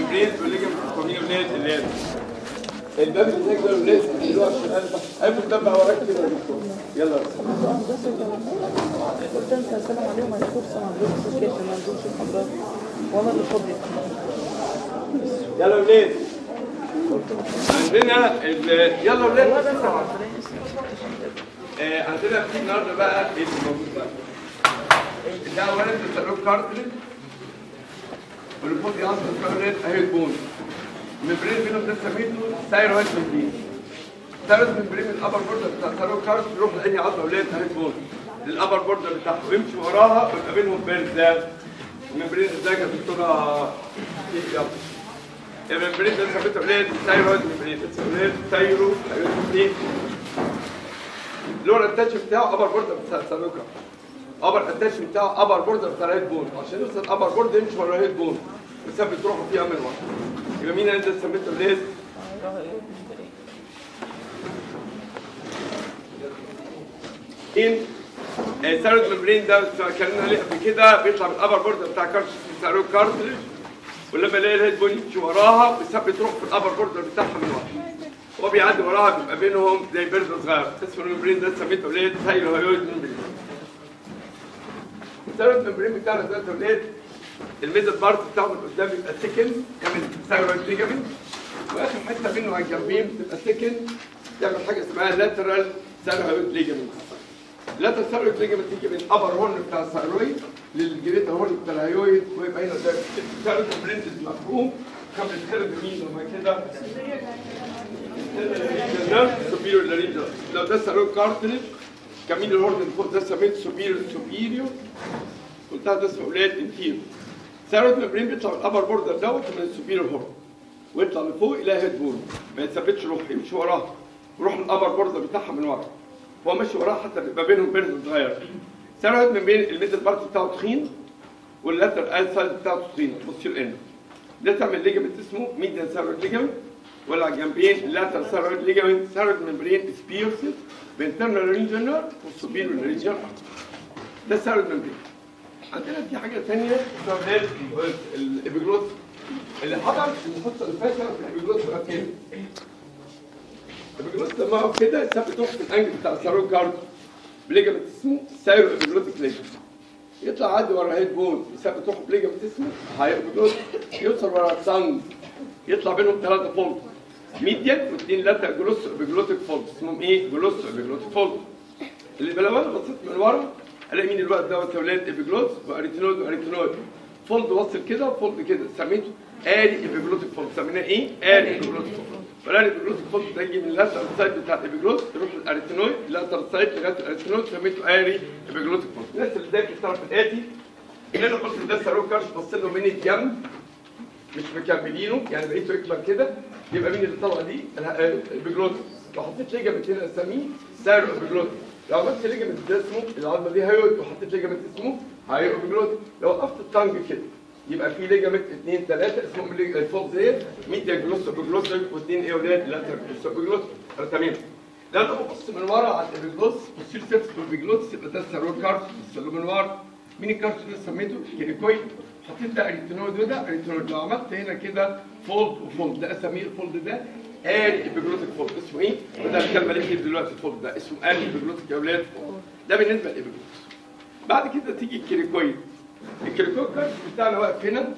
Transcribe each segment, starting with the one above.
ممبرين والليجمنت الكومين ولاد اللاد الباب اللي هناك ده ولاد اللي هو عشان قلبك قلبك تبع وراك كده يا دكتور يلا قلت انت السلام عليكم على فرصه ما عندهمش كيف ما عندهمش محاضرات وانا اللي فاضي يلا ولاد عندنا ال- يلا ولاد آه، عندنا في النهارده بقى ايه اللي موجود بقى ده اولا بيسالوك كارتلج والفوق يعصر كارتلج اهي البون الممبرين بينهم ده سميته ثايرويد ممبرين ثايرويد ممبرين من الابر بوردر بتاع الثايرويد كارت يروح لاني عضله اولاد اهي البون للابر بوردر بتاعها ويمشي وراها ويبقى بينهم بيرز الممبرين ازاي يا دكتوره يلا الممبرين ده سميته اولاد ثايرويد ممبرين اسمه اولاد ثايرو ثايرويد ممبرين اللور اتاتش بتاعه ابر بوردر بتاع السلوكه ابر اتاتش بتاعه ابر بوردر بتاع الهيد بون عشان يوصل ابر بوردر يمشي ورا الهيد بون بسبب تروحوا فيها من ورا يبقى مين انت سميته ليه؟ ان سيروت ممبرين ده اتكلمنا عليه قبل كده بيطلع من الابر بوردر بتاع كارتش سيروت كارتلج ولما يلاقي الهيد بون يمشي وراها بيثبت تروح في الابر بوردر بتاعها من ورا هو بيعدي وراها بيبقى بينهم زي بيرد صغير اسمه الممبرين ده سميته ليه ثايرو هيويد ممبرين الثايرويد ممبرين بتاعنا ده توليد الميدل بارت بتاعه من قدام بيبقى سكن يعمل ثايرويد ليجامنت واخر حته منه على الجنبين بتبقى سكن تعمل حاجه اسمها لاترال ثايرويد ليجامنت لاترال ثايرويد ليجامنت تيجي من الابر هورن بتاع الثايرويد للجريتا هورن بتاع الهيويد ويبقى هنا ده الثايرويد ممبرين مفهوم كان بيتخرج يمين لما كده سوبيريور لارينجال لو ده سيرو كارتلج كمين الهورن اللي فوق ده سميت سوبيريور سوبيريور قلتها ده اسمه اولاد انتيرو سيرو ممبرين بيطلع من الابر بوردر دوت من السوبيريور هورن ويطلع لفوق الى هيد بون ما يثبتش روح يمشي وراها يروح الابر بوردر بتاعها من ورا هو ماشي وراها حتى بيبقى بينهم بيرز صغير سيرو ممبرين الميدل بارت بتاعه تخين واللاتر السايد بتاعته تخين بوستير اند ده تعمل ليجمنت اسمه ميديان سيرو ليجمنت ولا على الجنبين لاتر ثيرويد ليجامنت ثيرويد ممبرين سبيرسز بانترنال رينجنر والسوبيريور رينجنر ده ثيرويد ممبرين عندنا في حاجه ثانيه اسمها الابيجلوس اللي حضر نحط الفاشل في الابيجلوس بقى كده الابيجلوس لما هو كده ثابت تروح في الانجل بتاع الثيرويد كارد بليجامنت اسمه ثايرو ابيجلوتيك ليجمنت يطلع عادي ورا هيد بون يثبت روحه بليجامنت اسمه هاي ابيجلوس يوصل ورا السنج يطلع بينهم ثلاثه فولد ميديان واثنين لاتا جلوس بجلوتيك فولد اسمهم ايه؟ جلوس بجلوتيك فولد اللي لو انا بصيت من ورا الاقي مين الوقت دوت يا ولاد ابيجلوس واريتينويد واريتينويد فولد وصل كده وفولد كده سميته اري ابيجلوتيك فولد سميناه ايه؟ اري ابيجلوتيك فولد فالاري ابيجلوتيك فولد ده يجي من اللاتر سايد بتاع الابيجلوس يروح للاريتينويد اللاتر سايد لغايه الاريتينويد سميته اري ابيجلوتيك فولد الناس اللي ذاكر تعرف الاتي ان انا قلت ده ساروكاش بص له من الجنب مش مكملينه يعني بقيته يكبر كده يبقى مين اللي طلع دي البيجلوت لو حطيت ليجامنت هنا اسميه سيرو بيجلوت لو عملت ليجامنت ده اسمه العظمه دي هيوت وحطيت ليجامنت اسمه هايو بيجلوت لو وقفت التانج كده يبقى في ليجامنت اثنين ثلاثه اسمهم ليج- الفوق زيت ميديا جلوس بيجلوت واثنين ايه ولاد لاتر جلوس بيجلوت تمام لو انا ببص من ورا على البيجلوس بصير سيرفس بالبيجلوت يبقى ده السيرو كارت بص له من ورا مين الكارت اللي سميته كيريكويد حطيت ده اريتينويد وده اريتينويد لو عملت هنا كده فولد وفولد ده اسميه الفولد ده اري ابيجلوتيك فولد اسمه ايه؟ وده الكلمه اللي فيه دلوقتي الفولد ده اسمه اري ابيجلوتيك يا اولاد ده بالنسبه للابيجلوتيك بعد كده تيجي الكيريكويد الكيريكويد كارت بتاعنا واقف هنا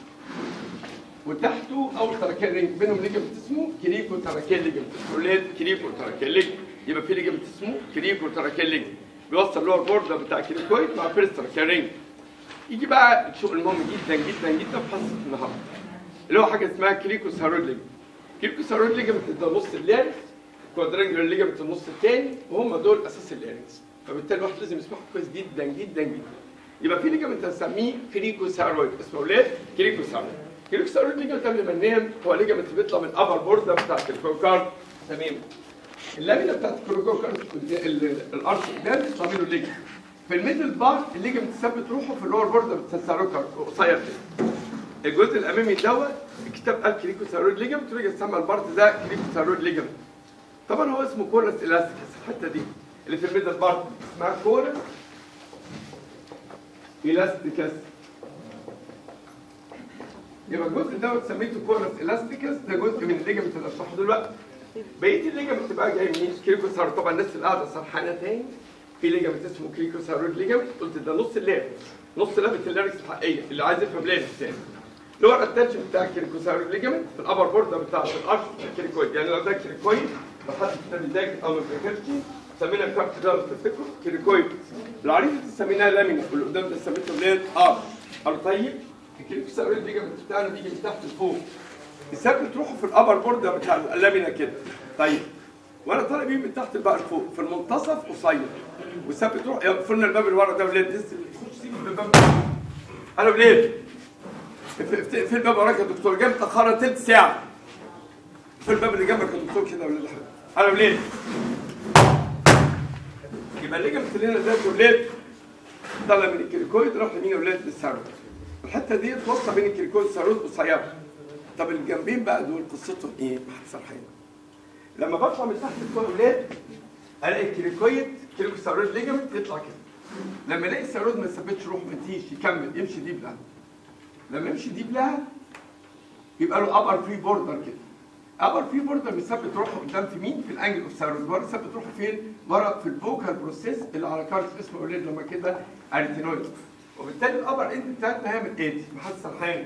وتحته اول تراكيل رينج بينهم ليجمنت اسمه كريكو تراكيل ليجمنت اولاد كريكو تراكيل ليجمنت يبقى في ليجمنت اسمه كريكو تراكيل ليجمنت بيوصل اللور بوردر بتاع الكيريكويد مع فيرست تراكيل رينج يجي بقى الشغل المهم جدا جدا جدا في حصه النهارده اللي هو حاجه اسمها كريكوس هارود ليجمنت كريكوس هارود ليجمنت ده نص اللارنكس كوادرانجلر ليجمنت النص الثاني وهم دول اساس اللارنكس فبالتالي الواحد لازم يسمعهم كويس جدا جدا جدا يبقى في ليجمنت هنسميه كريكوس هارويد اسمه اولاد كريكوس هارويد كريكوس هارويد ليجمنت قبل ما ننام هو ليجمنت بيطلع من ابر بورده بتاعت الكوكارد تمام اللامينه بتاعت الكوكارد الارش قدام بيطلع منه ليجمنت في الميدل بار الليجمنت ثابت روحه في اللور بورده بتاع الساروكارد قصير كده الجزء الامامي دوت الكتاب قال كريكو ثايرويد ليجمنت ورجع سمى البارت ده كريكو ثايرويد ليجمنت طبعا هو اسمه كورس الاستيكس الحته دي اللي في الميدل بارت اسمها كورس الاستيكس يبقى الجزء دوت سميته كورس الاستيكس ده جزء من الليجمنت اللي هشرحه دلوقتي بقيه الليجمنت بقى جاي منين كريكو سار طبعا الناس اللي قاعده سرحانه تاني في ليجمنت اسمه كريكو سارود ليجمنت قلت ده نص اللاب نص لابه اللاركس الحقيقيه اللي عايز يفهم ليه تاني اللي هو الاتاتشمنت بتاع الكريكو سارود ليجمنت في الابر بورد بتاع الارش بتاع الكريكويد يعني لو ده كريكويد لو حد كتاب ذاكر او ما ذاكرش سمينا الكارت ده لو تفتكروا كريكويد العريضه دي سميناها لامينا واللي قدام ده سميته بلاد ارش قالوا طيب الكريكو سارود ليجمنت بتاعنا بيجي من تحت لفوق السبب بتروحوا في الابر بورد بتاع اللامينا كده طيب وانا طالع بيه من تحت بقى لفوق في المنتصف قصير والسبب تروح يقفلنا الباب اللي ورا ده ولاد لسه خش سيب الباب انا ولاد في- في في الباب وراك يا دكتور جاي متاخره تلت ساعه في الباب اللي جنبك يا دكتور كده ولاد الحمد انا ولاد يبقى اللي جنب لنا ده ولاد طلع من الكريكويد راح لمين يا ولاد للسارود الحته دي توصل بين الكريكويد والسارود قصيره طب الجنبين بقى دول قصتهم ايه؟ ما حد سرحان لما بطلع من تحت الكوع ولاد الاقي الكريكويد كريكو سارود ليجمنت يطلع كده لما الاقي السارود ما ثبتش روح ما تيجي يكمل يمشي دي بلها لما يمشي دي بلها يبقى له ابر فري بوردر كده ابر فري بوردر بيثبت روحه قدام في مين في الانجل اوف سارود ورا ثبت روحه فين ورا في الفوكال بروسيس اللي على كارت اسمه اولاد لما كده اريتينويد وبالتالي الابر اند بتاعتنا هيعمل ايه؟ محدش سرحان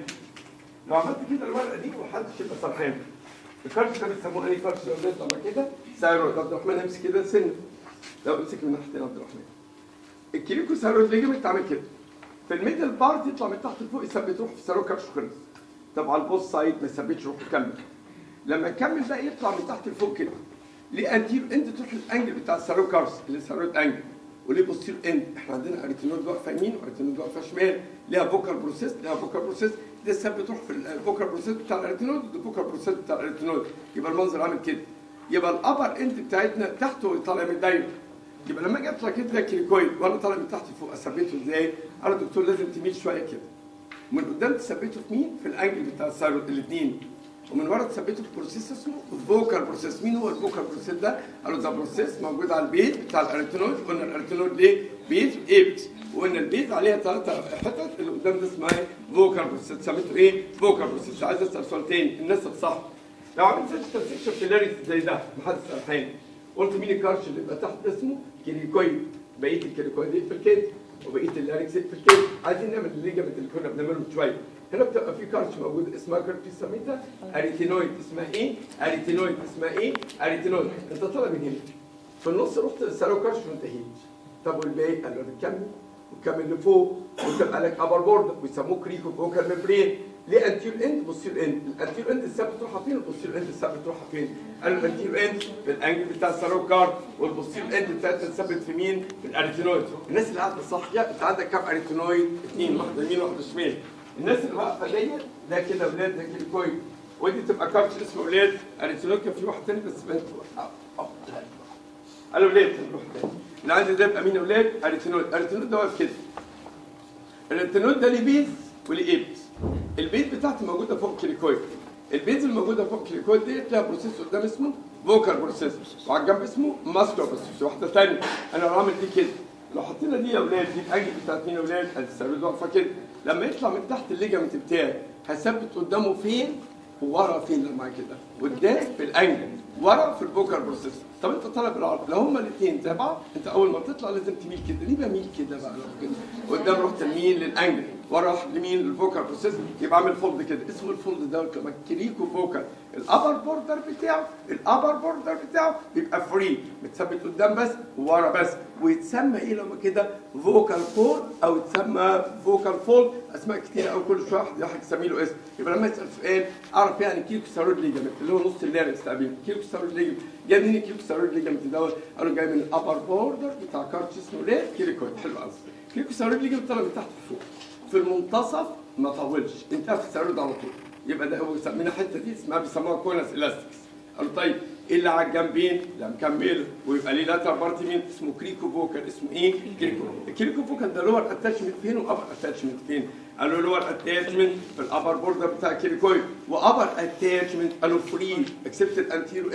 لو عملت كده الورقه دي محدش يبقى سرحان الكارت ده بيسموه ايه كارت اولاد لما كده سايرويد عبد الرحمن امسك كده سن لو امسك من ناحيه عبد الرحمن الكيريكو سايرويد ليجمنت عامل كده في الميدل بارت يطلع من تحت لفوق يثبت روحه في ساروكا خلص طب على البوست سايد ما يثبتش روحه كمل لما يكمل بقى يطلع من تحت لفوق كده ليه انتير اند تروح للانجل بتاع الساروكارس اللي سارويد انجل وليه بوستير اند احنا عندنا اريتينود واقفه يمين واريتينود واقفه شمال ليها فوكال بروسيس ليها فوكال بروسيس ده ثبت روح في الفوكال بروسيس بتاع الاريتينود وده الفوكال بروسيس بتاع الاريتينود يبقى المنظر عامل كده يبقى الابر اند بتاعتنا تحت وطالع من الدايره يبقى لما اجي اطلع كده كريكويد وانا طالع من تحت لفوق اثبته ازاي؟ انا الدكتور لازم تميل شويه كده ومن قدام تثبته في مين؟ في الانجل بتاع السايرويد الاثنين ومن ورا تثبته في بروسيس اسمه الفوكال بروسيس مين هو الفوكال بروسيس ده؟ قالوا ده بروسيس موجود على البيت بتاع الاريتينويد قلنا الاريتينويد ليه؟ بيت ايبت وقلنا البيت عليها ثلاثة حتت اللي قدام ده اسمها ايه؟ فوكال بروسيس سميته ايه؟ فوكال بروسيس عايز اسال سؤال تاني الناس الصح لو عملت سيكشن فيلاريس زي ده محدش سرحان قلت مين الكارش اللي يبقى تحت اسمه كريكويد بقيه الكريكويد يقفل كده وبقيه اللاركس يقفل كده عايزين نعمل الليجمنت اللي كنا بنعمله من شويه هنا بتبقى في كارش موجود اسمها كارتي سميتها اريتينويد اسمها ايه؟ اريتينويد اسمها ايه؟ اريتينويد انت طالع من هنا في النص رحت للسالو كارش وانتهيت طب والباقي قالوا لك كمل وكمل لفوق وتبقى لك ابر بورد ويسموه كريكو فوكال ميمبرين ليه انتير اند بوستير اند الانتير اند الثابت تروحها فين والبوستير اند الثابت تروحها فين قالوا الانتير اند في الانجل بتاع السالو كارد والبوستير اند بتاعتها الثابت في مين في الاريتينويد الناس اللي قاعده صح يا انت عندك كام اريتينويد اثنين واحده يمين واحده شمال الناس اللي واقفه ديت ده كده ولاد ده كريكويد ودي تبقى كارتش اسمه ولاد اريتينويد كان في واحد تاني بس بنت قالوا ولاد نروح تاني اللي عندي ده يبقى مين يا ولاد اريتينويد اريتينويد ده واقف كده الريتينويد ده ليه بيز وليه ايبس البيز بتاعتي موجوده فوق الكليكويد البيز اللي موجوده فوق الكليكويد دي لها بروسيس قدام اسمه فوكال بروسيس وعلى الجنب اسمه ماسكولار بروسيس واحده ثانيه انا لو عامل دي كده لو حطينا دي يا اولاد دي الانجل بتاعت مين يا اولاد ادي السيرويد واقفه كده لما يطلع من تحت الليجامنت بتاعي هثبت قدامه فين وورا فين لما كده قدام في الانجل ورا في الفوكال بروسيس طب انت طالب العرض لو هما الاثنين زي بعض انت اول ما تطلع لازم تميل كده ليه بميل كده بقى لو كده قدام رحت تميل للانجل ورا راح لمين للفوكال بروسيس يبقى عامل فولد كده اسمه الفولد ده لما كريكو فوكال الابر بوردر بتاعه الابر بوردر بتاعه بيبقى فري متثبت قدام بس وورا بس ويتسمى ايه لما كده فوكال فولد او يتسمى فوكال فولد اسماء كتير قوي كل شويه واحد واحد يسمي له اسم يبقى لما يسال سؤال اعرف يعني كيلو سارود ليجامنت اللي هو نص اللارنكس تقريبا كيلو سارود ليجامنت جاي منين كيلو سارود ليجامنت دوت قالوا جاي من الابر بوردر بتاع كارتش اسمه ليه كيريكويد حلو قوي كيلو سارود ليجامنت طلع من تحت لفوق في المنتصف ما طولش انتهى في السارود على طول يبقى ده هو بيسمينا الحته دي اسمها بيسموها كونس الاستكس قالوا طيب ايه اللي على الجنبين؟ لا مكمل ويبقى ليه لاتر بارتي مين؟ اسمه كريكو فوكال اسمه ايه؟ كريكو الكريكو فوكال ده لور اتاتشمنت فين وابر اتاتشمنت فين؟ قالوا لور اتاتشمنت في الابر بوردر بتاع الكريكويد وابر اتاتشمنت قالوا فري اكسبت الانتيرو اند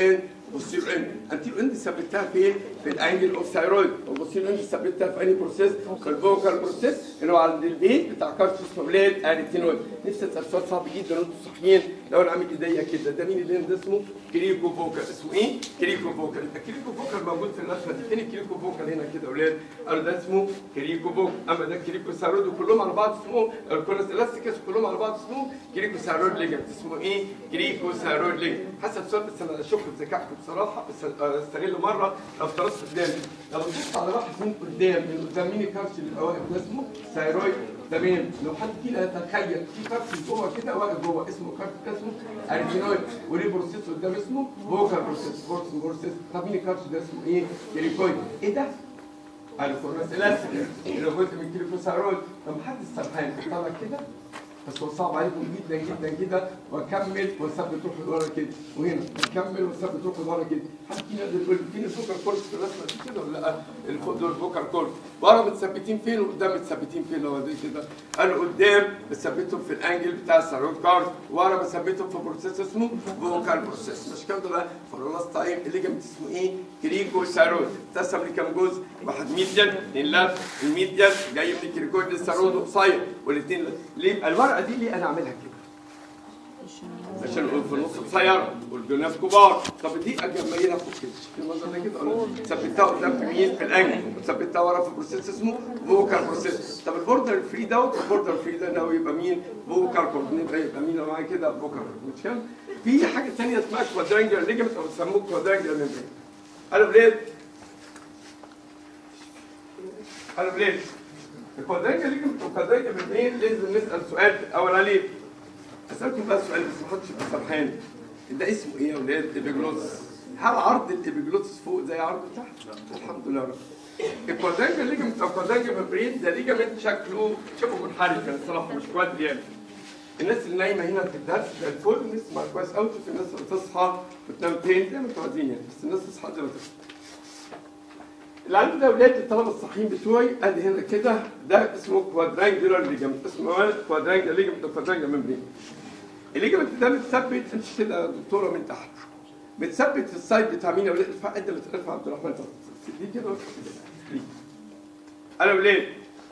بوستيرو اند انتيرو اند ثبتها فين؟ في الانجل اوف ثايرويد وبوستيرو اند ثبتها في انهي بروسيس؟ في الفوكال بروسيس اللي هو عند البيت بتاع كارتوس فابلات اريتينويد نفسي اسال سؤال صعب جدا وانتم صحيين لو انا عامل ايديا كده ده مين اللي ده اسمه؟ كريكو فوكال اسمه ايه؟ كريكو فوكال الكريكو فوكال موجود في الرسمه دي فين الكريكو فوكال هنا كده يا اولاد؟ قالوا ده اسمه كريكو فوكال اما ده كريكو ثايرويد وكلهم على بعض اسمه الكونس الاستيكس كلهم على بعض اسمه كريكو ثايرويد ليجمنت اسمه ايه؟ كريكو ثايرويد ليجمنت حسب السؤال بس انا اشك في ذكائكم بصراحه بس استغله مره لو افترضت قدامي لو بصيت على واحد من قدام من قدام مين الكرش اللي بيبقى واقف ده اسمه ثايرويد تمام لو حد كده يتخيل في كرش جوه كده واقف جوه اسمه كرش اسمه اريتينويد وليه بروسيس قدام اسمه فوكال بروسيس بروسيس بروسيس طب مين الكرش ده اسمه ايه؟ كريكويد ايه ده؟ الكورنس الاستيك اللي هو جزء من كريكوثايرويد طب محدش سرحان طلع كده بس هو صعب عليكم جدا جدا جدا واكمل واثبت روحي لورا كده وهنا اكمل واثبت روحي لورا كده حد فينا يقدر يقول فين الفوكال كورس في الرسمه دي كده ولا لا الفوق دول الفوكال كورس ورا متثبتين فين وقدام متثبتين فين لو دي كده قالوا قدام بثبتهم في الانجل بتاع الثايرويد كارد ورا بثبتهم في بروسيس اسمه فوكال بروسيس مش كده ده فور لاست تايم الليجمنت اسمه ايه كريكو ثايرويد تقسم لكام جزء واحد ميديال اثنين لف الميديال جاي من الكريكويد للثايرويد قصير والاثنين ليه الورقه دي ليه انا اعملها كده عشان نقول في النص قصيره والجناف كبار طب دي اجمعينها فوق كده في المنظر ده كده ولا ثبتها قدام في مين في الانجل وثبتها ورا في بروسيس اسمه فوكال بروسيس طب البوردر فري دوت البوردر فري ده ناوي يبقى مين فوكال كورد يبقى مين لو معايا كده فوكال كورد مش كده في حاجه ثانيه اسمها كوادرانجر ليجمنت او بيسموه كوادرانجر ميمبرين قالوا بليد قالوا بليد الكوادرانجر ليجمنت والكوادرانجر ميمبرين لازم نسال سؤال في الاول عليه اسالكم بقى سؤال بس ما حدش يبقى سرحان ده اسمه ايه يا اولاد ابيجلوتس هل عرض الابيجلوتس فوق زي عرضه تحت الحمد لله رب الكوادرانجر ليجمنت او الكوادرانجر ميمبرين ده ليجمنت شكله شبه منحرف يعني الصراحه مش كوادر يعني الناس اللي نايمه هنا في الدرس زي الفل نسمع كويس قوي تشوف الناس اللي تصحى وتنام تاني زي ما انتوا عايزين يعني بس الناس تصحى زي ما تصحى اللي عندي ده اولاد الطلبه الصحيين بتوعي ادي هنا كده ده اسمه كوادرانجلر ليجمنت اسمه ايه؟ كوادرانجلر ليجمنت او كوادرانجلر ميمبرين الليجمنت ده متثبت انت كده يا دكتوره من تحت متثبت في السايد بتاع مين يا ولاد ارفع انت اللي ترفع عبد الرحمن دي كده دي. انا ولاد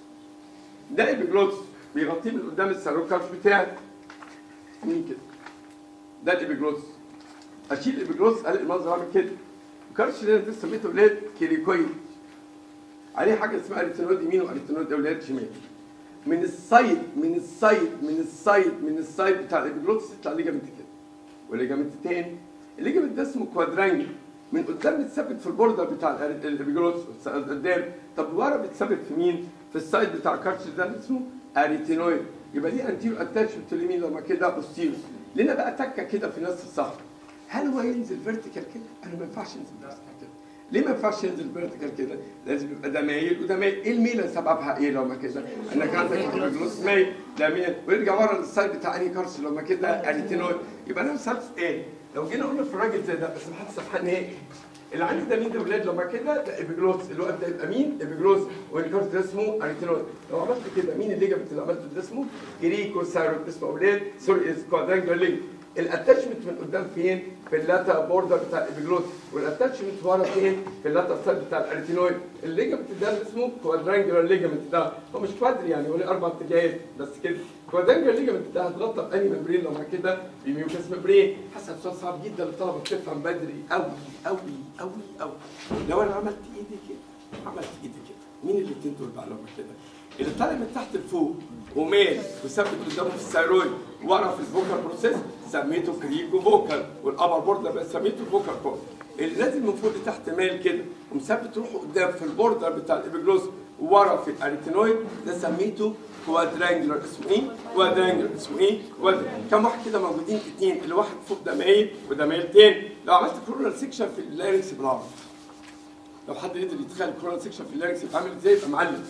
ده الابيجلوتس بيغطيه من قدام السيروكارف بتاعي مين كده ده الابيجلوتس اشيل الابيجلوتس الاقي المنظر عامل كده الكارش اللي انا لسه سميته اولاد كيريكويد عليه حاجه اسمها اريتينويد يمين واريتينويد اولاد شمال من السايد من السايد من السايد من السايد بتاع الابيجلوتس يطلع ليجامنت كده وليجامنت تاني الليجامنت ده اسمه كوادرانجل من قدام بتثبت في البوردر بتاع الأر- الابيجلوتس قدام طب ورا بتثبت في مين؟ في السايد بتاع الكارش ده اسمه اريتينويد يبقى ليه انتيرو اتاتشمنت اليمين لما كده بوستيرو لنا بقى تكه كده في نص الصح هل هو ينزل فيرتيكال كده؟ انا ما ينفعش ينزل فيرتيكال كده ليه ما ينفعش ينزل فيرتيكال كده؟ لازم يبقى ده مايل وده مايل، ايه الميله سببها ايه لو ما كده؟ انك عندك الجلوس مايل ده ميل ويرجع ورا للسايد بتاع انهي كارس لو ما كده اريتينويد يبقى انا مسبس ايه؟ لو جينا قلنا في الراجل زي ده بس ما حدش سبحان نهائي اللي عندي ده مين ده ولاد لما كده ده ابيجلوس اللي هو ده يبقى مين؟ ابيجلوس والكارت ده اسمه اريتينويد لو عملت كده مين الليجمنت اللي عملته ده اسمه؟ جريكو سايرويد اسمه اولاد سوري كوادرانجلر ليجمنت الاتاتشمنت من قدام فين؟ في اللاتا بوردر بتاع الابيجلوس والاتاتشمنت ورا فين؟ في اللاتا سايد بتاع الاريتينويد الليجمنت ده اللي اسمه كوادرانجلر ليجمنت ده هو مش كوادر يعني هو له اربع اتجاهات بس كده كوادرانجلر ليجمنت ده هتغطى باني ممبرين لما كده بميوكس ممبرين حسب سؤال صعب جدا للطلبه بتفهم بدري قوي قوي قوي قوي لو انا عملت ايدي كده عملت ايدي كده مين الاثنين دول بقى لما كده اللي طالع من تحت لفوق وميل وثبت قدامه في الثايرويد ورا في الفوكال بروسيس سميته كريكو فوكال والابر بوردر بقى سميته فوكال كورد اللي نازل من فوق لتحت ميل كده ومثبت روحه قدام في البوردر بتاع الابيجلوس ورا في الاريتينويد ده سميته كوادرانجلر اسمه ايه؟ كوادرانجلر اسمه ايه؟ كوادرانجلر كم واحد كده موجودين اثنين اللي واحد فوق ده مايل وده مايل تاني لو عملت كورونال سيكشن في اللارنكس بالعرض لو حد يقدر يتخيل كورونال سيكشن في اللارنكس يبقى عامل ازاي يبقى معلم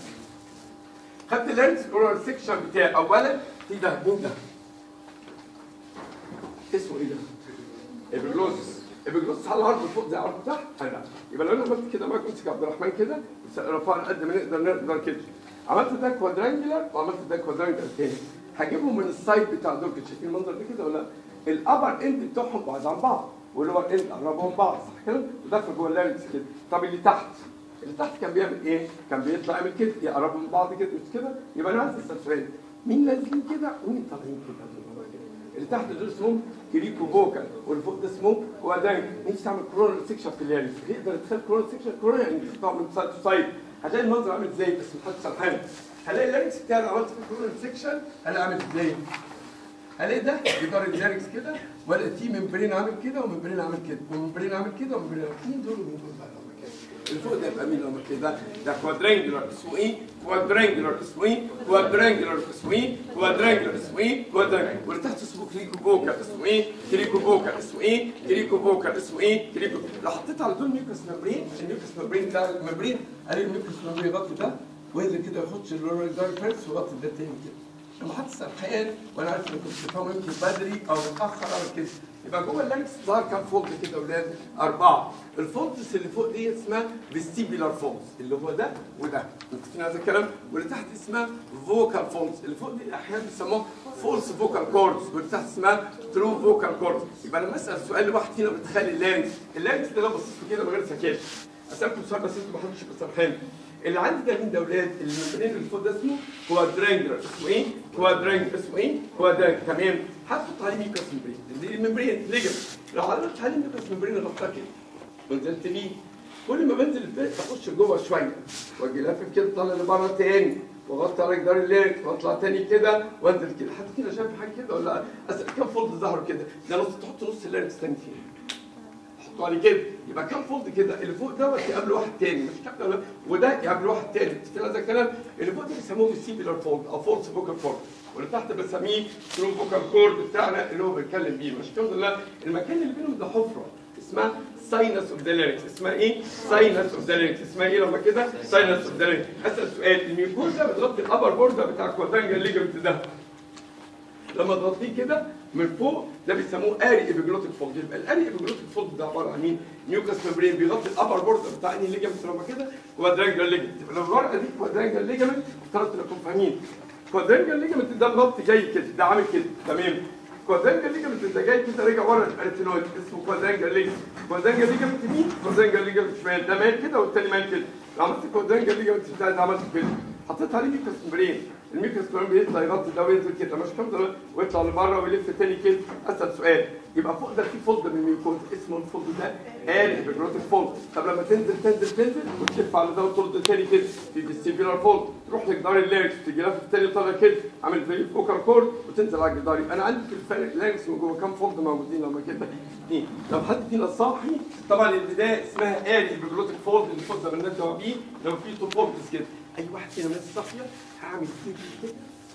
خدت اللارنكس كورونال سيكشن بتاعي اولا في ده مين ده؟ اسمه ايه ده؟ ابيجلوسس ابيجلوسس على الارض فوق زي الارض تحت لا يبقى لو انا عملت كده معاك امسك يا عبد الرحمن كده رفعنا قد ما نقدر نقدر كده عملت ده كوادرانجلر وعملت ده كوادرانجلر تاني هجيبهم من السايد بتاع دول كده شايفين المنظر ده كده ولا لا؟ الابر اند بتوعهم بعاد عن بعض واللور اند قربوا من بعض صح كده ودخل جوه اللارنكس كده طب اللي تحت اللي تحت كان بيعمل ايه؟ كان بيطلع يعمل كده يقربوا من بعض كده مش كده؟ يبقى انا عايز اسال سؤال مين نازلين كده ومين طالعين كده؟ اللي تحت دول اسمهم كريكو فوكال واللي فوق ده اسمه كوادرانج نفسي اعمل كورونال سيكشن في اللارنكس يقدر يتخيل كورونال سيكشن كورونال يعني تقطع من سايد تو سايد هتلاقي المنظر عامل ازاي بس محدش سرحان هلاقي اللارنكس بتاعي لو عملت فيه كورونال سيكشن هلاقي عامل ازاي؟ هلاقي ده جدار اللارنكس كده ولا في ممبرين عامل كده وممبرين عامل كده وممبرين عامل كده وممبرين عامل كده مين دول ومين دول بقى لما كده اللي فوق ده يبقى مين لما كده ده كوادرانجلر اسمه ايه كوادرانجلر اسمه ايه كوادرانجلر اسمه ايه كوادرانجلر اسمه ايه كوادرانجلر واللي تحت اسمه كريكو بوكا اسمه ايه كريكو بوكا اسمه ايه كريكو بوكا اسمه ايه كريكو لو حطيت على دول ميوكس ممبرين الميوكس ممبرين ده الممبرين قال الميوكس ممبرين يغطي ده وينزل كده يخش اللورال دايفرس ويغطي ده تاني كده لما حط سرحان وانا عارف انك كنت بتفهم يمكن بدري او متاخر او كده يبقى جوه اللانكس ظهر كام فولد كده يا اولاد؟ اربعه الفولدز اللي فوق دي اسمها فيستيبيولار فولدز اللي هو ده وده متفقين هذا الكلام واللي تحت اسمها فوكال فولدز اللي فوق دي احيانا بيسموها فولس فوكال كوردز واللي تحت اسمها ترو فوكال كوردز يبقى لما اسال سؤال لواحد فينا بتخيل اللانكس اللانكس ده لو بصيت كده من غير سكاكين اسالكم سؤال بس انتوا ما حدش يبقى سرحان اللي عندي ده مين ده اولاد الممبرين اللي فوق ده اسمه كوادرانجلر اسمه ايه؟ كوادرانجلر اسمه ايه؟ كوادرانجلر تمام هتحط عليه ميكروس ممبرين دي الممبرين ليجن لو حطيت عليه ميكروس ممبرين غطاه كده ونزلت بيه كل ما بنزل البيت بخش جوه شويه واجي لافف كده طالع لبره تاني واغطي على جدار الليل واطلع تاني كده وانزل كده حد كده شايف حاجه كده ولا اسال كام فولد ظهروا كده؟ ده نص تحط نص الليركس تاني فيه حطوا عليه كده يبقى كام فولد كده اللي فوق دوت يقابل واحد تاني مش كام ده وده يقابل واحد تالت في هذا الكلام اللي فوق ده بيسموه السيبيلار فولد او فولس فوكال فولد واللي تحت بسميه ثرو فوكال كورد بتاعنا اللي هو بيتكلم بيه مش الحمد لله المكان اللي بينهم ده حفره اسمها ساينس اوف ذا ليركس اسمها ايه؟ ساينس اوف ذا ليركس اسمها ايه لما كده؟ ساينس اوف ذا ليركس اسال سؤال الميوكوزا بتغطي الابر بوردر بتاع الكوادرانجل ليجمنت ده لما تغطيه كده من فوق ده بيسموه اري ايبيجلوتيك فولد يبقى الاري ايبيجلوتيك فولد ده عباره عن مين؟ نيوكاس ممبرين بيغطي الابر بورد بتاع انهي ليجمنت لما كده كوادرانجل ليجمنت يبقى لو الورقه دي كوادرانجل ليجمنت افترضت انكم فاهمين كوادرانجل ليجمنت ده مغطي جاي كده ده عامل كده تمام كوادرانجل ليجمنت ده جاي كده رجع ورا الاريتينويد اسمه كوادرانجل ليجمنت كوادرانجل ليجمنت مين؟ كوادرانجل ليجمنت شمال ده مال كده والتاني مال كده لو عملت كوادرانجل ليجمنت بتاعي ده عملت كده حطيت عليه ميكروس ممبرين الميكروس ممبرين بيطلع يغطي ده وينزل كده مش كده ويطلع لبره ويلف تاني كده اسال سؤال يبقى فوق ده في فولد من الميكوز اسمه الفولد ده ال بيجروتيك فولد طب لما تنزل تنزل تنزل وتلف على ده وترد تاني كده في السيبيلار فولد تروح لجدار اللاركس تيجي لف تاني طالع كده عامل زي الفوكر كورد وتنزل على الجدار يبقى انا عندي في الفرق اللاركس من جوه كام فولد موجودين لما كده اثنين لو حد فينا صاحي طبعا البدايه اسمها ال بيجروتيك فولد اللي فوق ده من الناس بيه لو في تو فولدز كده اي واحد فينا ناس صاحيه هعمل كده كده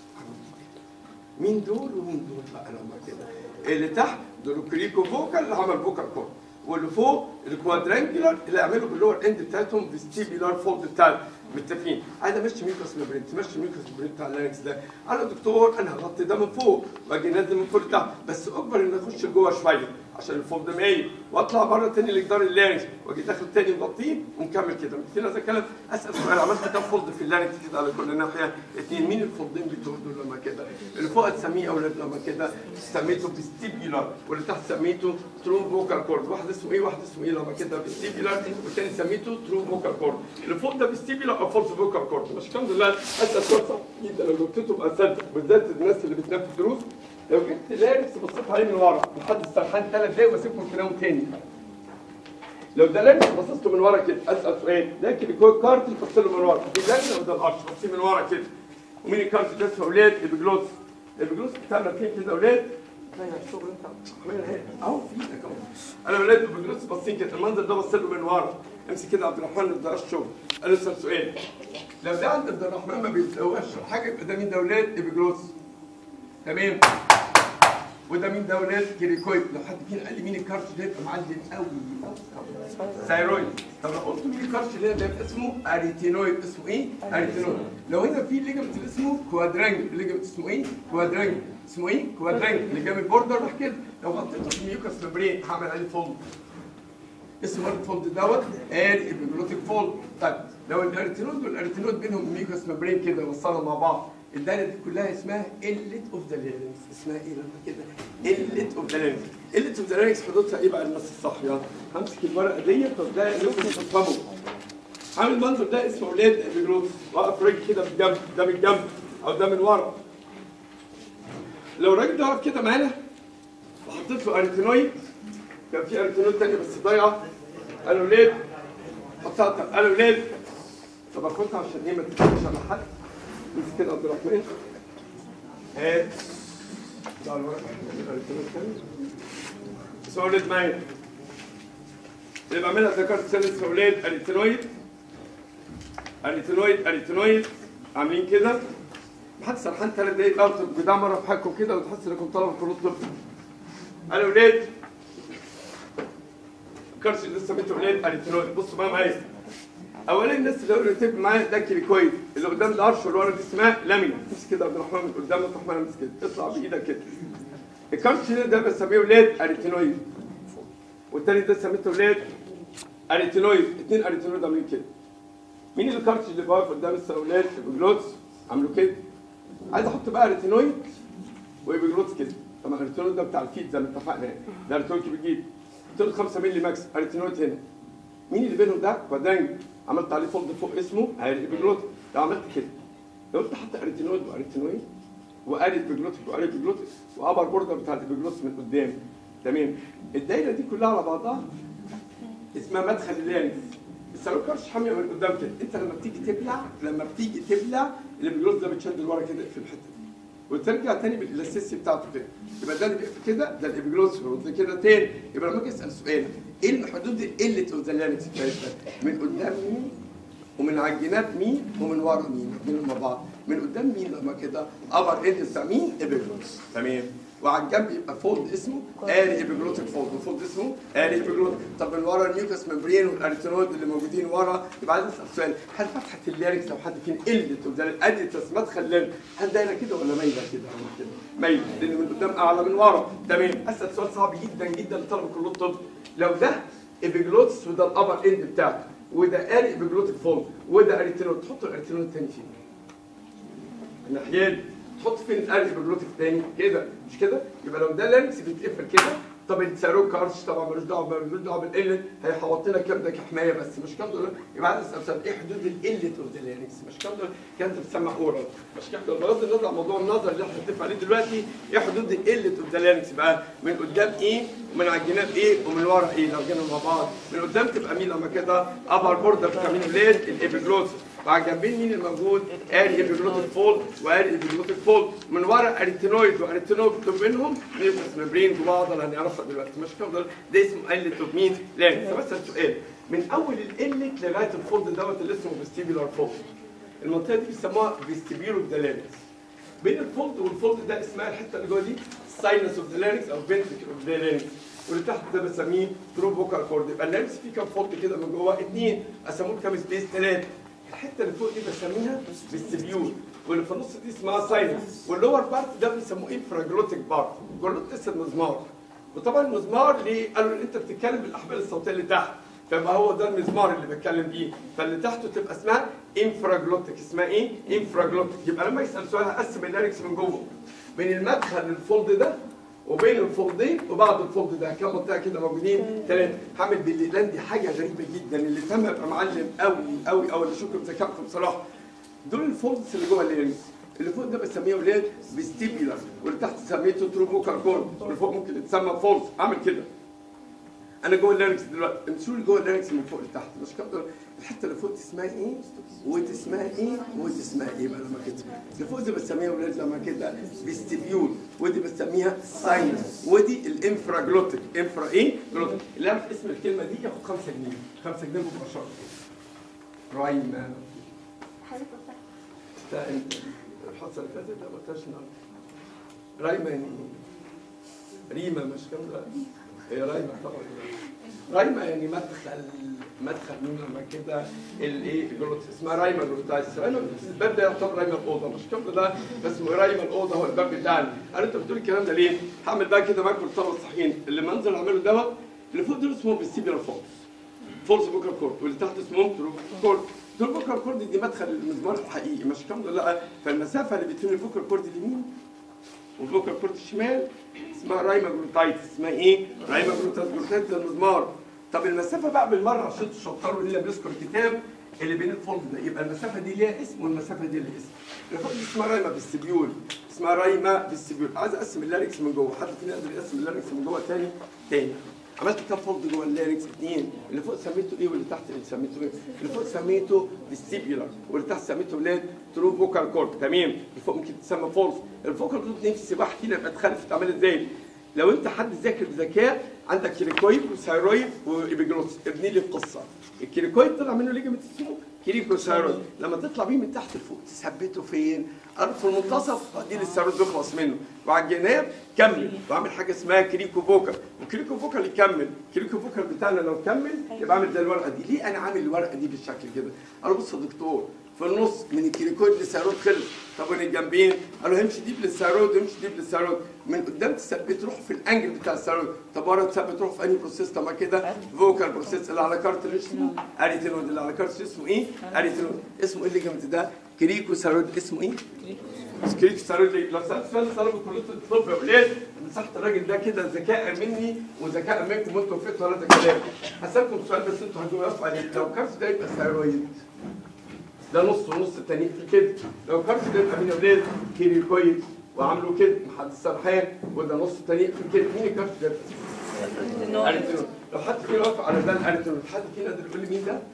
مين دول ومين دول بقى لما كده اللي تحت دول كريكو فوكال اللي عمل فوكال كورد واللي فوق الكوادرانجلر اللي يعملوا باللور اند بتاعتهم فيستيبيولار فولد بتاعهم متفقين عايز امشي ميكروس مبرين تمشي ميكروس مبرين بتاع اللانكس ده انا يا دكتور انا هغطي ده من فوق واجي نازل من فوق لتحت بس اكبر ان اخش لجوه شويه عشان الفولد مايل واطلع بره تاني لجدار اللانكس واجي داخل تاني مغطيه ونكمل كده متفقين هذا الكلام اسال سؤال عملت كام فولد في اللانكس كده على كل ناحيه اثنين مين الفولدين بتوع دول لما كده اللي فوق تسميه اولاد لما كده سميته فيستيبيولار واللي تحت سميته ترو فوكال كورد واحد اسمه ايه واحد اسمه ايه لما كده فيستيبيولار والتاني سميته ترو فوكال كورد اللي فوق ده فيستيبيولار او فولس فوكال كورد مش الحمد لله اسال سؤال صح جدا لو جبت تبقى صدق بالذات الناس اللي بتنام في الدروس لو جبت لاركس بصيت عليه من ورا لحد السرحان ثلاث دقايق واسيبكم تناموا تاني لو ده لاركس بصيت من ورا كده اسال سؤال لكن الكويك كارت بص له من ورا دي لاركس وده الارش بصي من ورا كده ومين الكارت ده اسمه اولاد البجلوس البجلوس بتاعنا فين كده اولاد لا يا الشغل انت عاملها ايه اهو في ايدك اهو انا ولاد البجلوس باصين كده المنظر ده بص له من ورا امسك كده عبد الرحمن ده الشغل انا اسال سؤال لو ده عند عبد الرحمن ما بيتسواش حاجه يبقى ده مين ده اولاد البجلوس تمام وده مين ده ولاد كيريكويد لو حد فينا قال لي مين الكارت ده يبقى معلم قوي ثايرويد طب لو قلت مين الكارت ده يبقى اسمه اريتينويد اسمه ايه؟ اريتينويد لو هنا في ليجمنت اسمه كوادرانجل الليجمنت اسمه ايه؟ كوادرانجل اسمه ايه؟ كوادرانجل اللي جنب البوردر راح كده لو حطيته في ميوكاس ممبرين هعمل عليه فولد اسمه الفولد دوت ار ابيجلوتيك فولد طيب لو الاريتينويد والاريتينويد بينهم ميوكاس ممبرين كده وصلوا مع بعض الدايره دي كلها اسمها قله اوف ذا ليرنكس اسمها ايه لما كده قله اوف ذا ليرنكس قله اوف ذا ليرنكس حدودها ايه بقى النص الصح يلا همسك الورقه دي طب ده انكم تفهموا عامل المنظر ده اسمه ولاد ابيجلوس واقف رجل كده بالجنب ده من الجنب او ده من ورا لو الراجل ده واقف كده معانا وحطيت له اريتينويد كان في اريتينويد تاني بس ضايعه قالوا ليه حطها طب قالوا ليه طب اخدها عشان ايه ما تتكلمش على حد بس كده عبد الرحمن هات ده الورق الاريتينويد تاني بس هو ولاد معايا اللي بعملها ذكرت ثالث اولاد اريتينويد اريتينويد اريتينويد عاملين كده محدش سرحان ثلاث دقايق او تبقوا مره في حياتكم كده وتحس انكم طلبه كليه طب انا ولاد كرسي لسه بنت ولاد اريتينويد بصوا بقى معايا اولا الناس اللي قالوا تكتب معايا ده كويس اللي قدام ده عرش واللي ورا دي اسمها لامينا امسك كده عبد الرحمن من قدام عبد الرحمن امسك كده اطلع بايدك كده الكرسي ده بسميه ولاد اريتينويد والتاني ده سميته ولاد اريتينويد اتنين اريتينويد عاملين كده مين الكارتش اللي واقف قدام الساولات البجلوتس عاملوا كده عايز احط بقى اريتينويد وبجلوتس كده طبعا الاريتينويد ده بتاع الفيد زي ما اتفقنا يعني ده اريتينويد بيجيب قلت له 5 مللي ماكس اريتينويد هنا مين اللي بينهم ده كوادرانج عملت عليه فولد فوق اسمه البجلوت لو عملت كده لو انت حط اريتينويد واريتينويد وقالت بجلوتك وقالت بجلوتك وابر بوردر بتاع البجلوتس من قدام تمام الدايره دي كلها على بعضها اسمها مدخل اللانس السلوكرش حاميه من قدام كده انت لما بتيجي تبلع لما بتيجي تبلع البجلوس ده بتشد لورا كده في الحته دي وترجع تاني بالالاستيسي بتاعته كده يبقى ده اللي بيقفل كده ده الابيجلوس ده كده تاني يبقى لما اجي اسال سؤال ايه الحدود القله اوف ذا لانكس بتاعتها من قدام مين ومن على الجناب مين ومن ورا مين الاثنين مع بعض من قدام مين لما كده ابر اند بتاع مين ابيجلوس تمام وعلى الجنب يبقى فولد اسمه اري ابيجلوتيك فولد وفولد اسمه اري ابيجلوتيك طب من ورا الميوكس ممبرين والاريتينويد اللي موجودين ورا يبقى عايز اسال سؤال هل فتحه اللاركس لو حد فين قله وده اديتس مدخل لاركس هل دايره كده ولا مايله كده ولا كده مايله لان من قدام اعلى من ورا تمام اسال سؤال صعب جدا جدا لطلبه كليه الطب لو ده ابيجلوتس وده الابر اند بتاعته وده اري ابيجلوتيك فولد وده اريتينويد تحط الاريتينويد تاني فين الناحيات تحط فين الاري ابيجلوتيك تاني كده مش كده يبقى لو ده لانكس بيتقفل كده طب الساروك كارش طبعا ملوش دعوه ملوش دعوه بالقله هيحوط لنا كام ده كحمايه بس مش كام دول يبقى عايز اسال سؤال ايه حدود القله اوف ذا لانكس مش كام دول كانت بتسمى اورال مش كام دول بغض النظر عن موضوع النظر اللي احنا بنتفق عليه دلوقتي ايه حدود القله اوف ذا لانكس بقى من قدام ايه ومن على الجناب ايه ومن ورا ايه لو جينا مع بعض من قدام تبقى مين لما كده ابر بوردر بتاع مين ولاد الابيجلوتس وعلى جنبين مين الموجود اري ابيجلوتيك فولد واري ابيجلوتيك فولد من ورا اريتينويد واريتينويد بينهم ميوكس ممبرين جوه بعض اللي هنعرفها دلوقتي مش كده ده اسمه قله اوف مين لانكس بس السؤال من اول القله لغايه الفولد دوت اللي اسمه فيستيبولار فولد المنطقه دي بيسموها فيستيبيولو اوف ذا لانكس بين الفولد والفولد ده اسمها الحته اللي جوه دي ساينس اوف ذا لانكس او فينتريكل اوف ذا لانكس واللي تحت ده بسميه ترو فوكال كورد يبقى اللانكس فيه كام فولد كده من جوه اثنين اسموه كام سبيس ثلاثه الحته اللي فوق دي بسميها فيستيبيول واللي في النص دي اسمها ساينس واللور بارت ده بيسموه انفراجلوتيك بارت جلوت اسم مزمار وطبعا المزمار ليه؟ قالوا ان انت بتتكلم بالاحبال الصوتيه اللي تحت فيبقى هو ده المزمار اللي بتكلم بيه فاللي تحته تبقى اسمها انفراجلوتيك اسمها ايه؟ انفراجلوتيك يبقى لما يسال سؤال هقسم اللاركس من جوه بين المدخل للفولد ده وبين الفولدين وبعد الفولد ده كام منطقه كده موجودين ثلاثه هعمل بالاقلام دي حاجه غريبه جدا اللي فهمها يبقى معلم قوي قوي قوي اللي شكرا ذكائكم بصراحه دول الفولدز اللي جوه الليرنس اللي فوق ده بسميه ولاد فيستيبيولار واللي تحت سميته تروبوكال كورد واللي فوق ممكن يتسمى فولز اعمل كده انا جوه الليركس دلوقتي امشوا لي جوه الليركس من فوق لتحت مش كده الحته اللي فوق اسمها ايه ودي اسمها ايه ودي اسمها ايه بقى لما كده اللي فوق دي بسميها ولاد لما كده فيستيبيول ودي بسميها ساينس ودي الانفراجلوتيك انفرا ايه جلوتيك اللي يعرف اسم الكلمه دي ياخد 5 جنيه 5 جنيه مباشره رايم حضرتك قلتها ده انت الحصه اللي فاتت لا ما قلتهاش النهارده رايمه يعني ريمه مش كامله هي رايمه طبعا رايمه يعني مدخل مدخل مين لما كده الايه جلوت اسمها رايمه جلوتايس رايمه الباب ده يعتبر رايمه الاوضه مش كامله ده اسمه رايمه الاوضه هو الباب بتاعنا انا انت بتقول الكلام ده ليه؟ هعمل بقى كده معاكم الطلبه الصحيين اللي منظر اعمله دوت اللي فوق دول اسمهم فيستيبيولار فولز فولز بوكر كورد واللي تحت اسمهم ترو كورد دول البوكر كورد دي مدخل المزمار الحقيقي مش الكلام ده لا فالمسافه اللي بين البوكر كورد اليمين والبوكر كورد الشمال اسمها رايما جلوتايتس اسمها ايه؟ رايما جلوتايتس جلوتايتس ده المزمار طب المسافه بقى بالمره عشان تشطروا اللي بيذكر الكتاب اللي بين الفولد ده يبقى المسافه دي ليها اسم والمسافه دي ليها اسم الفولد دي اسمها رايما بالسبيول اسمها رايما بالسبيول عايز اقسم اللاركس من جوه حد فينا يقدر يقسم اللاركس من جوه تاني تاني عملت كام فولد جوه اللاركس اثنين اللي فوق سميته ايه واللي تحت اللي سميته ايه اللي فوق سميته فيستيبيولار واللي تحت سميته ولاد ترو فوكال كورد تمام اللي فوق ممكن تسمى فولس الفوكال كورد اثنين في السباحه كده يبقى تخلف تعمل ازاي لو انت حد ذاكر بذكاء عندك كيريكويد وثايرويد وابيجلوتس ابني لي القصه الكيريكويد طلع منه ليجمنت اسمه كيريكوثايرويد لما تطلع بيه من تحت لفوق تثبته فين؟ قرب في المنتصف بعدين الثايرويد بيخلص منه وعلى الجناب كمل واعمل حاجه اسمها كريكو فوكال وكريكو فوكال يكمل كريكو فوكال بتاعنا لو كمل يبقى عامل زي الورقه دي ليه انا عامل الورقه دي بالشكل كده؟ قالوا بص يا دكتور في النص من الكريكويد للثايرويد خلص طب من الجنبين قالوا همشي ديب للثايرويد وامشي ديب للثايرويد من قدام تثبت روح في الانجل بتاع الثايرويد طب ورا تثبت روح في انهي بروسيس طب ما كده فوكال بروسيس اللي على كارت اللي اسمه اريتينود اللي على كارت اسمه ايه؟ اريتينود اسمه ايه الليجمنت ده؟ كريكو ثايرويد اسمه ايه؟ كريكو ثايرويد ليه؟ لو سالت سؤال طلبه كليه الطب يا ولاد مساحه الراجل ده كده ذكاء مني وذكاء منكم وانتم فهمتوا ولا ده كلام هسالكم سؤال بس انتوا هتجاوبوا عليه لو كارت ده يبقى ثايرويد ده نص ونص التاني في كده لو كارت ده يبقى مين يا ولاد كيريكويد وعامله كده محدد سرحان وده نص التاني في كده مين الكارت ده يبقى اريتينول لو حد فينا واقف على ده الاريتينول حد فينا يقدر يقول لي مين ده؟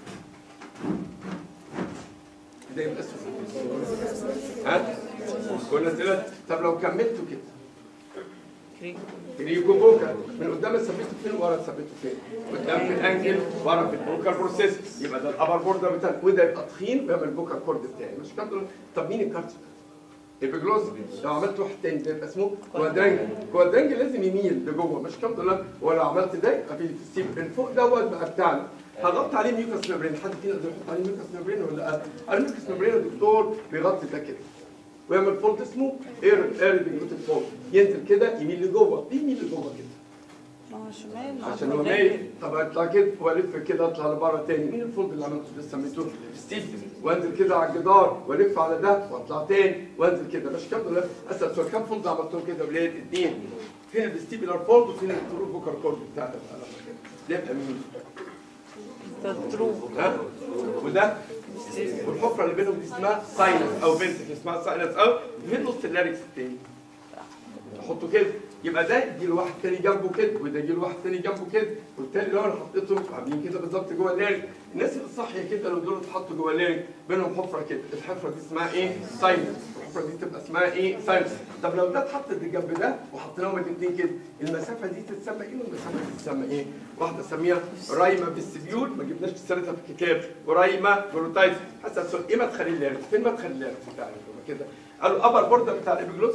ده يبقى اسمه ها؟ قلنا دلوقتي طب لو كملته كده كريكو بوكا من قدام ثبته فين ورا ثبته فين قدام في الانجل ورا في البوكر بروسيس يبقى ده الابر بوردر بتاعك وده يبقى تخين ويعمل البوكر كورد بتاعي مش كده طب مين الكارت البيجلوز لو عملت واحد تاني ده يبقى اسمه كوادرانجل كوادرانجل لازم يميل لجوه مش كام دولار ولو عملت ده يبقى في السيب من فوق دوت بقى بتاعنا هغطي عليه ميوكاس ميمبرين حد فينا يقدر يحط عليه ميوكاس ميمبرين ولا لا؟ الميوكاس ميمبرين يا دكتور بيغطي ده كده ويعمل فولد اسمه اير اير بيجلوتيك فولد ينزل كده يميل لجوه ليه يميل لجوه كده؟ ما هو شمال عشان هو مايل طب اطلع كده والف كده اطلع لبره تاني مين الفولد اللي عملته ده سميته ستيف وانزل كده على الجدار والف على ده واطلع تاني وانزل كده مش كام دول اسال سؤال كام فولد عملتهم كده ولاد اثنين فين الفيستيبولار فولد وفين التروفوكال كورد بتاعنا ده يبقى مين؟ ترو ها وده والحفره اللي بينهم دي اسمها ساينس او فينتك اسمها ساينس او فين نص اللاركس التاني احطه كده يبقى ده يجي له واحد تاني جنبه كده وده يجي له واحد تاني جنبه كده والتاني لو انا حطيتهم عاملين كده بالظبط جوه اللارك الناس اللي صاحيه كده لو دول اتحطوا جوه اللارك بينهم حفره كده الحفره دي اسمها ايه؟ ساينس الحفره دي تبقى اسمها ايه؟ ساينس طب لو ده اتحط دي جنب ده وحطيناهم الاثنين كده المسافه دي تتسمى ايه والمسافه دي تتسمى ايه؟ واحده سميها رايما بالسبيول ما جبناش سيرتها في الكتاب ورايما جلوتايز حسب سؤال ايه مدخل اللارك؟ فين مدخل اللارك بتاعنا كده؟ قالوا ابر بوردر بتاع الابيجلوتس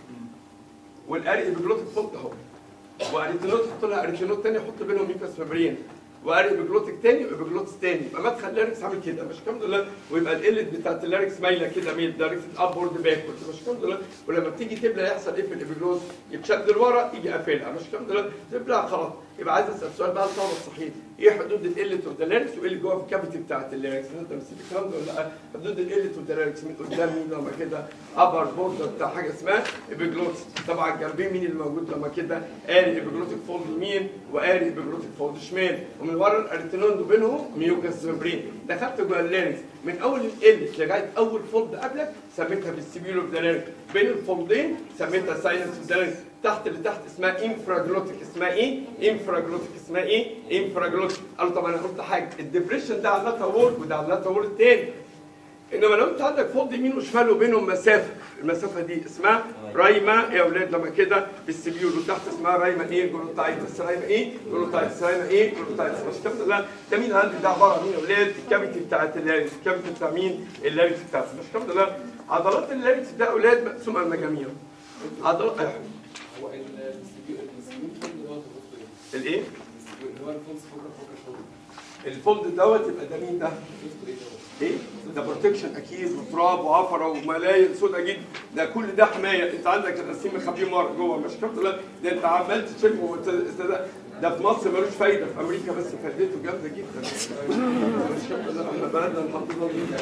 والاري ابيجلوتيك فولد اهو واريتينوت تحط لها اريتينوت تاني احط بينهم ميكاس ممبرين واري ابيجلوتيك تاني وابيجلوتس تاني يبقى مدخل اللاركس عامل كده مش الحمد لله ويبقى القلت بتاعت اللاركس مايله كده ميل دايركت ابورد باكورد مش الحمد لله ولما بتيجي تبلع يحصل ايه في الابيجلوس يتشد لورا يجي قافلها مش الحمد لله تبلع خلاص يبقى عايز اسال سؤال بقى الطلبه الصحيح ايه حدود القلت اوف ذا لاركس وايه اللي جوه في الكافيتي بتاعت اللاركس انت نسيت الكلام ده ولا لا حدود القلت اوف ذا لاركس من قدام مين لما كده ابر بوردر بتاع حاجه اسمها ابيجلوتس طبعا جنبين مين اللي موجود لما كده اري ابيجلوتيك فولد يمين واري ابيجلوتيك فولد شمال ومن ورا الاريتينون بينهم ميوكاس ممبرين دخلت جوه اللاركس من اول القلت لغايه اول فولد قبلك سميتها بالسيبيولو اوف ذا لاركس بين الفولدين سميتها ساينس اوف ذا لاركس تحت اللي تحت اسمها انفراجلوتيك اسمها ايه؟ انفراجلوتيك اسمها ايه؟ انفراجلوتيك قالوا طب انا قلت حاجه الدبريشن ده على اللاتر وول وده على اللاتر وول التاني انما لو انت عندك فولد يمين وشمال وبينهم مسافه المسافه دي اسمها رايما يا اولاد لما كده بالسبيول وتحت اسمها رايما ايه جلوتايتس رايما ايه جلوتايتس رايما ايه جلوتايتس مش كده لا ده مين عندي ده عباره عن مين يا اولاد الكافيتي بتاعت اللاريكس الكافيتي بتاع مين اللاريكس بتاعت مش كده لا عضلات اللاريكس ده اولاد مقسومه لمجاميع عضلات ايوه هو السبيول فولد هو الفولد الايه اللي هو الفولد فوق فوق الشغل الفولد دوت يبقى ده مين ده شفته ايه ده؟ ايه ده بروتكشن اكيد وتراب وعفره وملايين سودا جدا ده كل ده حمايه انت عندك القسيم مخبيه ورا جوه مش كده لا ده انت عمال تشم وت- ده, ده في مصر ملوش فايده في امريكا بس فايدته جامده جدا مش كده لا احنا بلدنا الحمد لله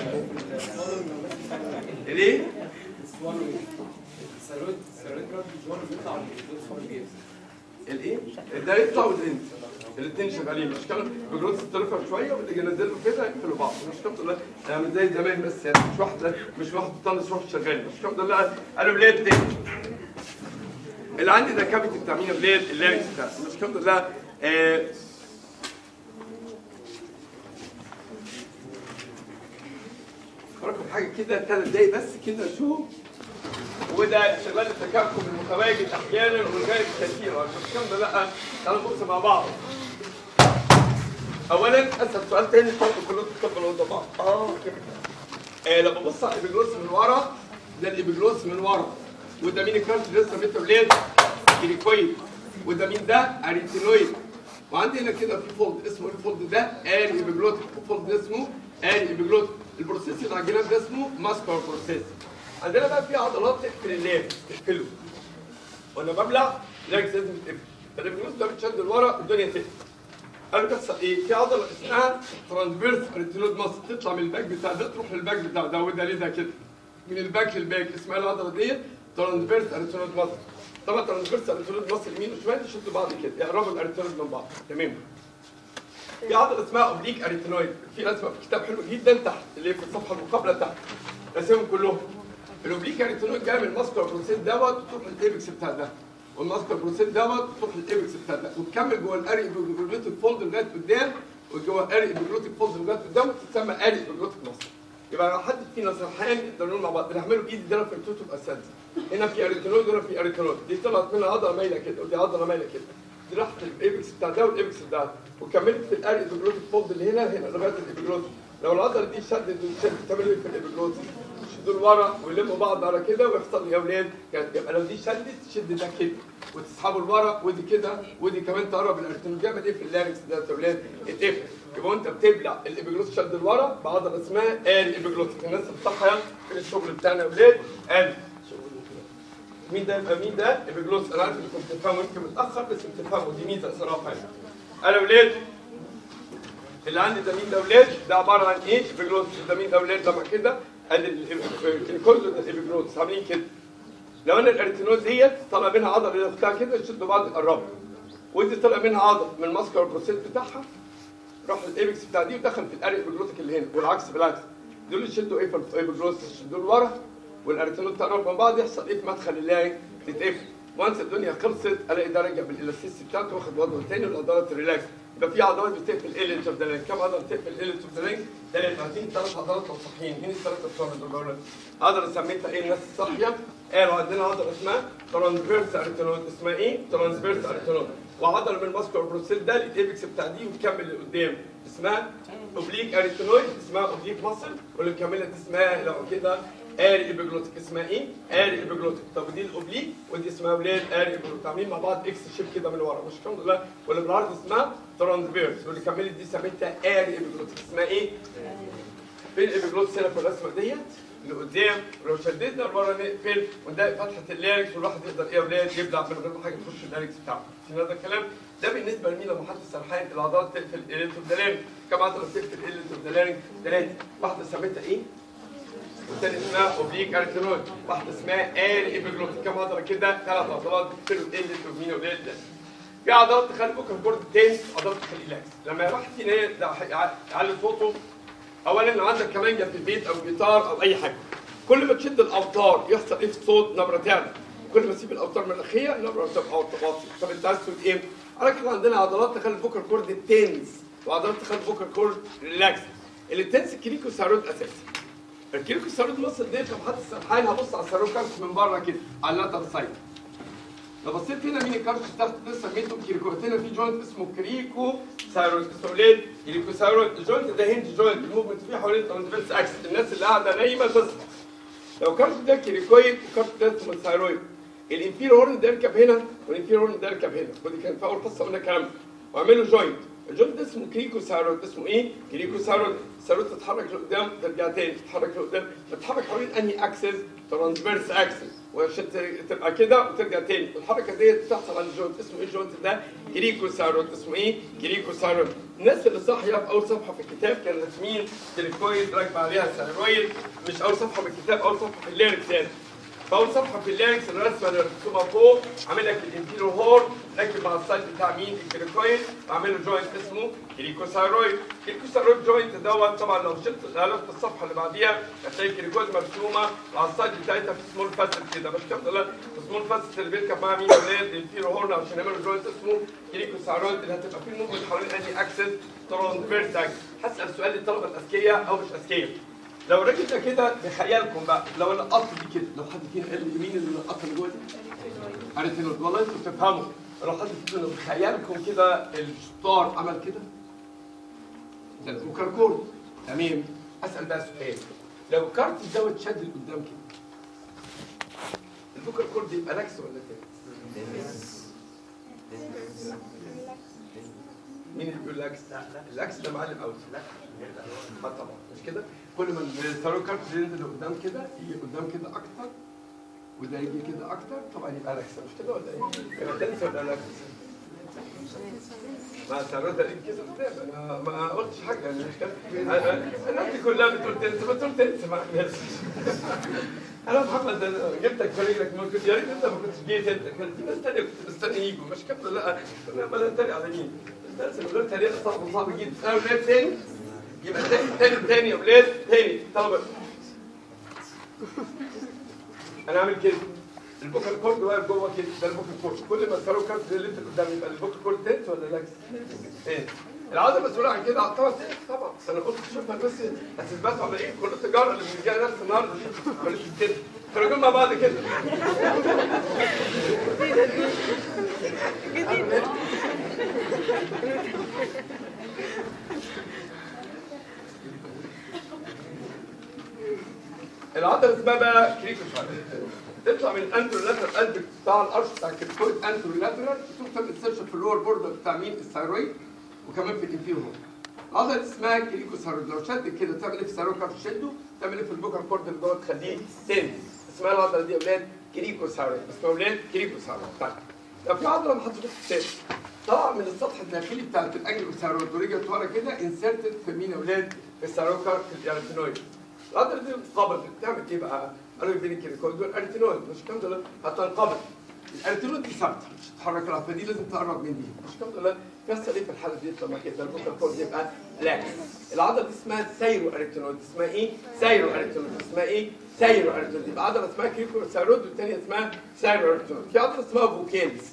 ليه؟ السيرويد السيرويد جراد الجوار بيطلع على الجلوس الايه؟ ده يطلع وده ينزل الاثنين شغالين مش كده بجروس التليفون شويه وبتيجي ينزلوا كده يقفلوا بعض مش كده لا يعني زي زمان بس يعني مش واحد مش واحد بطلس واحد شغال مش كده لا انا ولاد تاني اللي عندي ده كابيتي بتاع مين ولاد اللاريكس بتاع مش كده لا آه رقم حاجه كده ثلاث دقايق بس كده شو وده شغال التكهكم المتواجد احيانا والغايب كثيرا مش كده لا تعالوا نبص مع بعض اولا اسال سؤال تاني تحطوا كلكم تقبلوا قدام بعض اه كده آه لما ببص على الابيجلوس من ورا ده الابيجلوس من ورا وده مين الكارت لسه بيت ولاد كيريكويد وده مين ده اريتينويد وعندي هنا كده في فولد اسمه الفولد ده اري ابيجلوتيك وفولد اسمه اري ابيجلوتيك البروسيس اللي على الجناب ده اسمه ماسكار بروسيس عندنا بقى في عضلات تقفل اللام تقفله وانا ببلع لاكس لازم تقفل فالابيجلوس ده بتشد لورا الدنيا تقفل انا بيحصل ايه؟ في عضله اسمها ترانسفيرس اريتينويد ماسل تطلع من الباك بتاع ده تروح للباك بتاع ده وده ليه ده كده من الباك للباك اسمها العضله ديت ترانسفيرس اريتينويد ماسل طبعا ترانسفيرس اريتينويد ماسل يمين وشمال يشدوا بعض كده يقربوا الاريتينويد من بعض تمام في عضله اسمها اوبليك اريتينويد في رسمه في كتاب حلو جدا تحت اللي هي في الصفحه المقابله تحت رسمهم كلهم الاوبليك اريتينويد جاي من الماسكولار بروسيس دوت وتروح للايبكس بتاع ده والماسكولار بروسيس دوت وتروح للايبكس بتاع ده وتكمل جوه الاري بيجلوتيك فولد لغايه قدام وجوه الاري بيجلوتيك فولد لغايه قدام وتتسمى اري بيجلوتيك ماسل يبقى لو حد فينا سرحان نقدر نقول مع بعض بنعمله بايدي ده في التوتو اساتذه هنا في اريتينويد وهنا في اريتينويد دي طلعت منها عضله مايله كده ودي عضله مايله كده دي راحت الايبكس بتاع ده والايبكس بتاع ده وكملت في الاري بيجلوتيك فولد اللي هنا هنا لغايه الابيجلوتيك لو العضله دي شدت وشدت تعمل ايه في الابيجلوتيك يشدوا لورا ويلموا بعض على كده ويحصل يا اولاد يعني يبقى لو دي شدت تشد ده كده وتسحبوا لورا ودي كده ودي كمان تقرب الارتين جامد ايه في اللاركس ده يا اولاد اتقفل يبقى وانت بتبلع الابيجلوت شد لورا بعضله اسمها ال ابيجلوتيك الناس بتاعها في الشغل بتاعنا يا اولاد ال مين ده يبقى مين ده ابيجلوت انا عارف انكم بتفهموا يمكن متاخر بس بتفهموا دي ميزه صراحه يعني انا اولاد اللي عندي ده مين ده اولاد ده عباره عن ايه ابيجلوت ده مين ده اولاد لما كده قال الكل ده الابيجلوت عاملين كده لو انا الارتينوز ديت طلع منها عضله اللي بتاع كده يشدوا بعض يقربوا ودي طلع منها عضله من الماسكر بروسيس بتاعها راح الايبكس بتاع دي ودخل في الاري ابيجلوتيك اللي هنا والعكس بالعكس دول يشدوا ايه في الايبيجلوتيك يشدوا لورا والارتينوز تقرب من بعض يحصل ايه في مدخل اللاي تتقفل وانس الدنيا خلصت الاقي ده رجع بالالاستيسي بتاعته واخد وضعه تاني والعضلات ريلاكس يبقى في عضلات بتقفل ال اوف ذا لينك كم عضله بتقفل ال اوف ذا لينك 33 ثلاث عضلات لو صحيين مين الثلاثه بتوع دول عضله سميتها ايه الناس الصاحيه قالوا عندنا عضله اسمها ترانسفيرس اريتينود اسمها ايه ترانسفيرس اريتينود وعضله من الماسكولار بروسيل ده الايبكس بتاع دي وتكمل لقدام اسمها اوبليك اريتينويد اسمها اوبليك ماسل واللي مكمله دي اسمها لو كده اري ايبيجلوتيك اسمها ايه؟ اري ايبيجلوتيك طب دي الاوبليك ودي اسمها ولاد اري ايبيجلوتيك عاملين مع بعض اكس شيب كده من ورا مش الحمد لله واللي بالعرض اسمها ترانسفيرس واللي كملت دي سميتها اري ايبيجلوتيك اسمها ايه؟ فين الايبيجلوتيك هنا في الرسمه ديت اللي قدام ولو شددنا لورا نقفل ونلاقي فتحه اللاركس والواحد يقدر ايه يا ولاد يبلع من غير ما حاجه تخش اللاركس بتاعته في هذا الكلام ده بالنسبه لمين لما حد سرحان العضلات تقفل الاليت اوف ذا لارنج كم عضله بتقفل الاليت اوف ذا لارنج ثلاثه واحده سميتها ايه؟ والثانيه اسمها اوبليك ارتينويد واحده اسمها ال ايبيجلوتيك كم عضله كده ثلاث عضلات بتقفلوا الاليت اوف مين ولاد ده في عضلات تخلي بكره البورد تنس عضلات تخلي ريلاكس لما واحد فينا يعلي صوته اولا لو عندك كمانجه في البيت او جيتار او اي حاجه كل ما تشد الاوتار يحصل ايه في الصوت نبره تعلى كل ما تسيب الاوتار مرخيه النبره تبقى واطيه طب انت عايز تقول ايه؟ على كده عندنا عضلات تخلي الفوكر كورد تنس وعضلات تخلي الفوكر كورد ريلاكس اللي تنس الكريكو ساروت اساسي الكريكو ساروت مصر ديت لو حد سرحان هبص على الساروت كارت من بره كده على اللاتر سايد لو بصيت هنا مين الكارت بتاعت لسه سميته كريكو هنا في جوينت اسمه كريكو سايروس اسمه ليه؟ كريكو سايروس الجوينت ده هنج جوينت الموفمنت فيه حوالين ترانسفيرس اكس الناس اللي قاعده نايمه تصحى لو كارت ده كريكويد وكارت ده اسمه ثايرويد الانفير هورن ده يركب هنا والانفير هورن ده يركب هنا ودي كانت في اول حصه قلنا الكلام ده واعملوا جوينت الجوينت ده اسمه كريكو سايرويد اسمه ايه؟ كريكو سايرويد السايرويد تتحرك لقدام ترجع تاني تتحرك لقدام تتحرك حوالين انهي اكسس؟ ترانسفيرس اكسس وعشان ت- تبقى كده وترجع تاني الحركه ديت بتحصل على الجوينت اسمه ايه الجوينت ده؟ كريكو سايرويد اسمه ايه؟ كريكو سايرويد الناس اللي صاحيه في اول صفحه في الكتاب كانوا راسمين تريكويد راكبه عليها سايرويد مش اول صفحه في الكتاب اول صفحه في الليركس يعني فاول صفحه في الليركس الرسمه اللي مرسومه فوق عامل لك الانتيرو هورن راكب مع السايد بتاع مين الكريكويد وعامل له جوينت اسمه كريكوسايرويد الكريكوسايرويد جوينت دوت طبعا لو شلت غلفت الصفحه اللي بعديها هتلاقي الكريكويد مرسومه على السايد بتاعتها في سمول فاسل كده بس الحمد لله السمول فاسل اللي بيركب مع مين يا ولاد الانتيرو هورن عشان يعملوا جوينت اسمه كريكوسايرويد اللي هتبقى فيه موفمنت حوالين انهي اكسس ترانسفيرس اكسس هسال سؤال للطلبه الاذكياء او مش اذكياء لو ركبنا كده بخيالكم بقى لو انا قطت دي كده لو حد فينا قال لي مين اللي قط اللي جوه دي؟ اريتينويد والله انتوا بتفهموا لو حد فينا بخيالكم كده الشطار عمل كده ده اسمه كركور تمام اسال بقى سؤال لو الكارت دوت شد لقدام كده البوكر كورد يبقى لاكس ولا تنس؟ مين اللي بيقول لاكس؟ اللاكس ده معلم قوي اه طبعا مش كده كل ما الثرو كارت ينزل لقدام كده يجي قدام كده اكتر وده يجي كده اكتر طبعا يبقى لاكس مش كده ولا ايه؟ يبقى تنس ولا لاكس؟ ما سعرات قليل كده قدام انا ما قلتش حاجه يعني مش كده أنا- الناس دي كلها بتقول تنس بتقول تنس مع الناس انا محمد أنا جبتك في رجلك ما كنت يا ريت انت ما كنتش جيت انت كان في ناس تانية كنت مستني يجوا مش كده لا انا ما اتريق على مين بس من غير تريقه صعب صعب جدا انا ولاد تاني يبقى تاني تاني تاني يا ولاد تاني طلبه انا عامل كده البوكر كورد واقف جوه كده ده البوكر كورد كل ما الفاروق كارت اللي انت قدام يبقى البوكر كورد تنس ولا لاكس؟ تنس العاده مسؤوله عن كده طبعا تنس طبعا بس انا قلت شوفها بس هتثبتوا على ايه كل التجاره اللي بنجيها نفس النهارده دي عملت كده كانوا جم مع بعض كده العضله اسمها بقى كريكو تطلع من الانترولاترال قلب بتاع القرش بتاع الكريكويد انترولاترال تروح تعمل انسرشن في اللور بوردر بتاع مين الثايرويد وكمان في الانفيرو العضله اسمها كريكو ثايرويد لو شد كده تعمل ايه في الثايرويد كارت تشده تعمل ايه في البوكر كورد اللي جوه تخليه تنس اسمها العضله دي يا اولاد كريكو ثايرويد اسمها يا اولاد كريكو ثايرويد طيب لو في عضله محطوطه في التاني طلع من السطح الداخلي بتاعت الانجل ثايرويد ورجعت ورا كده انسرتد في مين يا اولاد في الثايرويد كارت الارتينويد العضله دي بتتقبض بتعمل ايه بقى؟ قالوا بين الكريكويد والارتينويد مش الكلام ده هتنقبض الارتينويد دي ثابته مش هتتحرك لها فدي لازم تقرب من دي مش الكلام ده بيحصل ايه في الحاله دي لما كده البوكر كورد يبقى لاكس العضله دي اسمها سايرو ارتينويد اسمها ايه؟ سايرو ارتينويد اسمها ايه؟ سايرو ارتينويد يبقى عضله اسمها كريكو ثايرويد والثانيه اسمها سايرو ارتينويد في عضله اسمها فوكاليس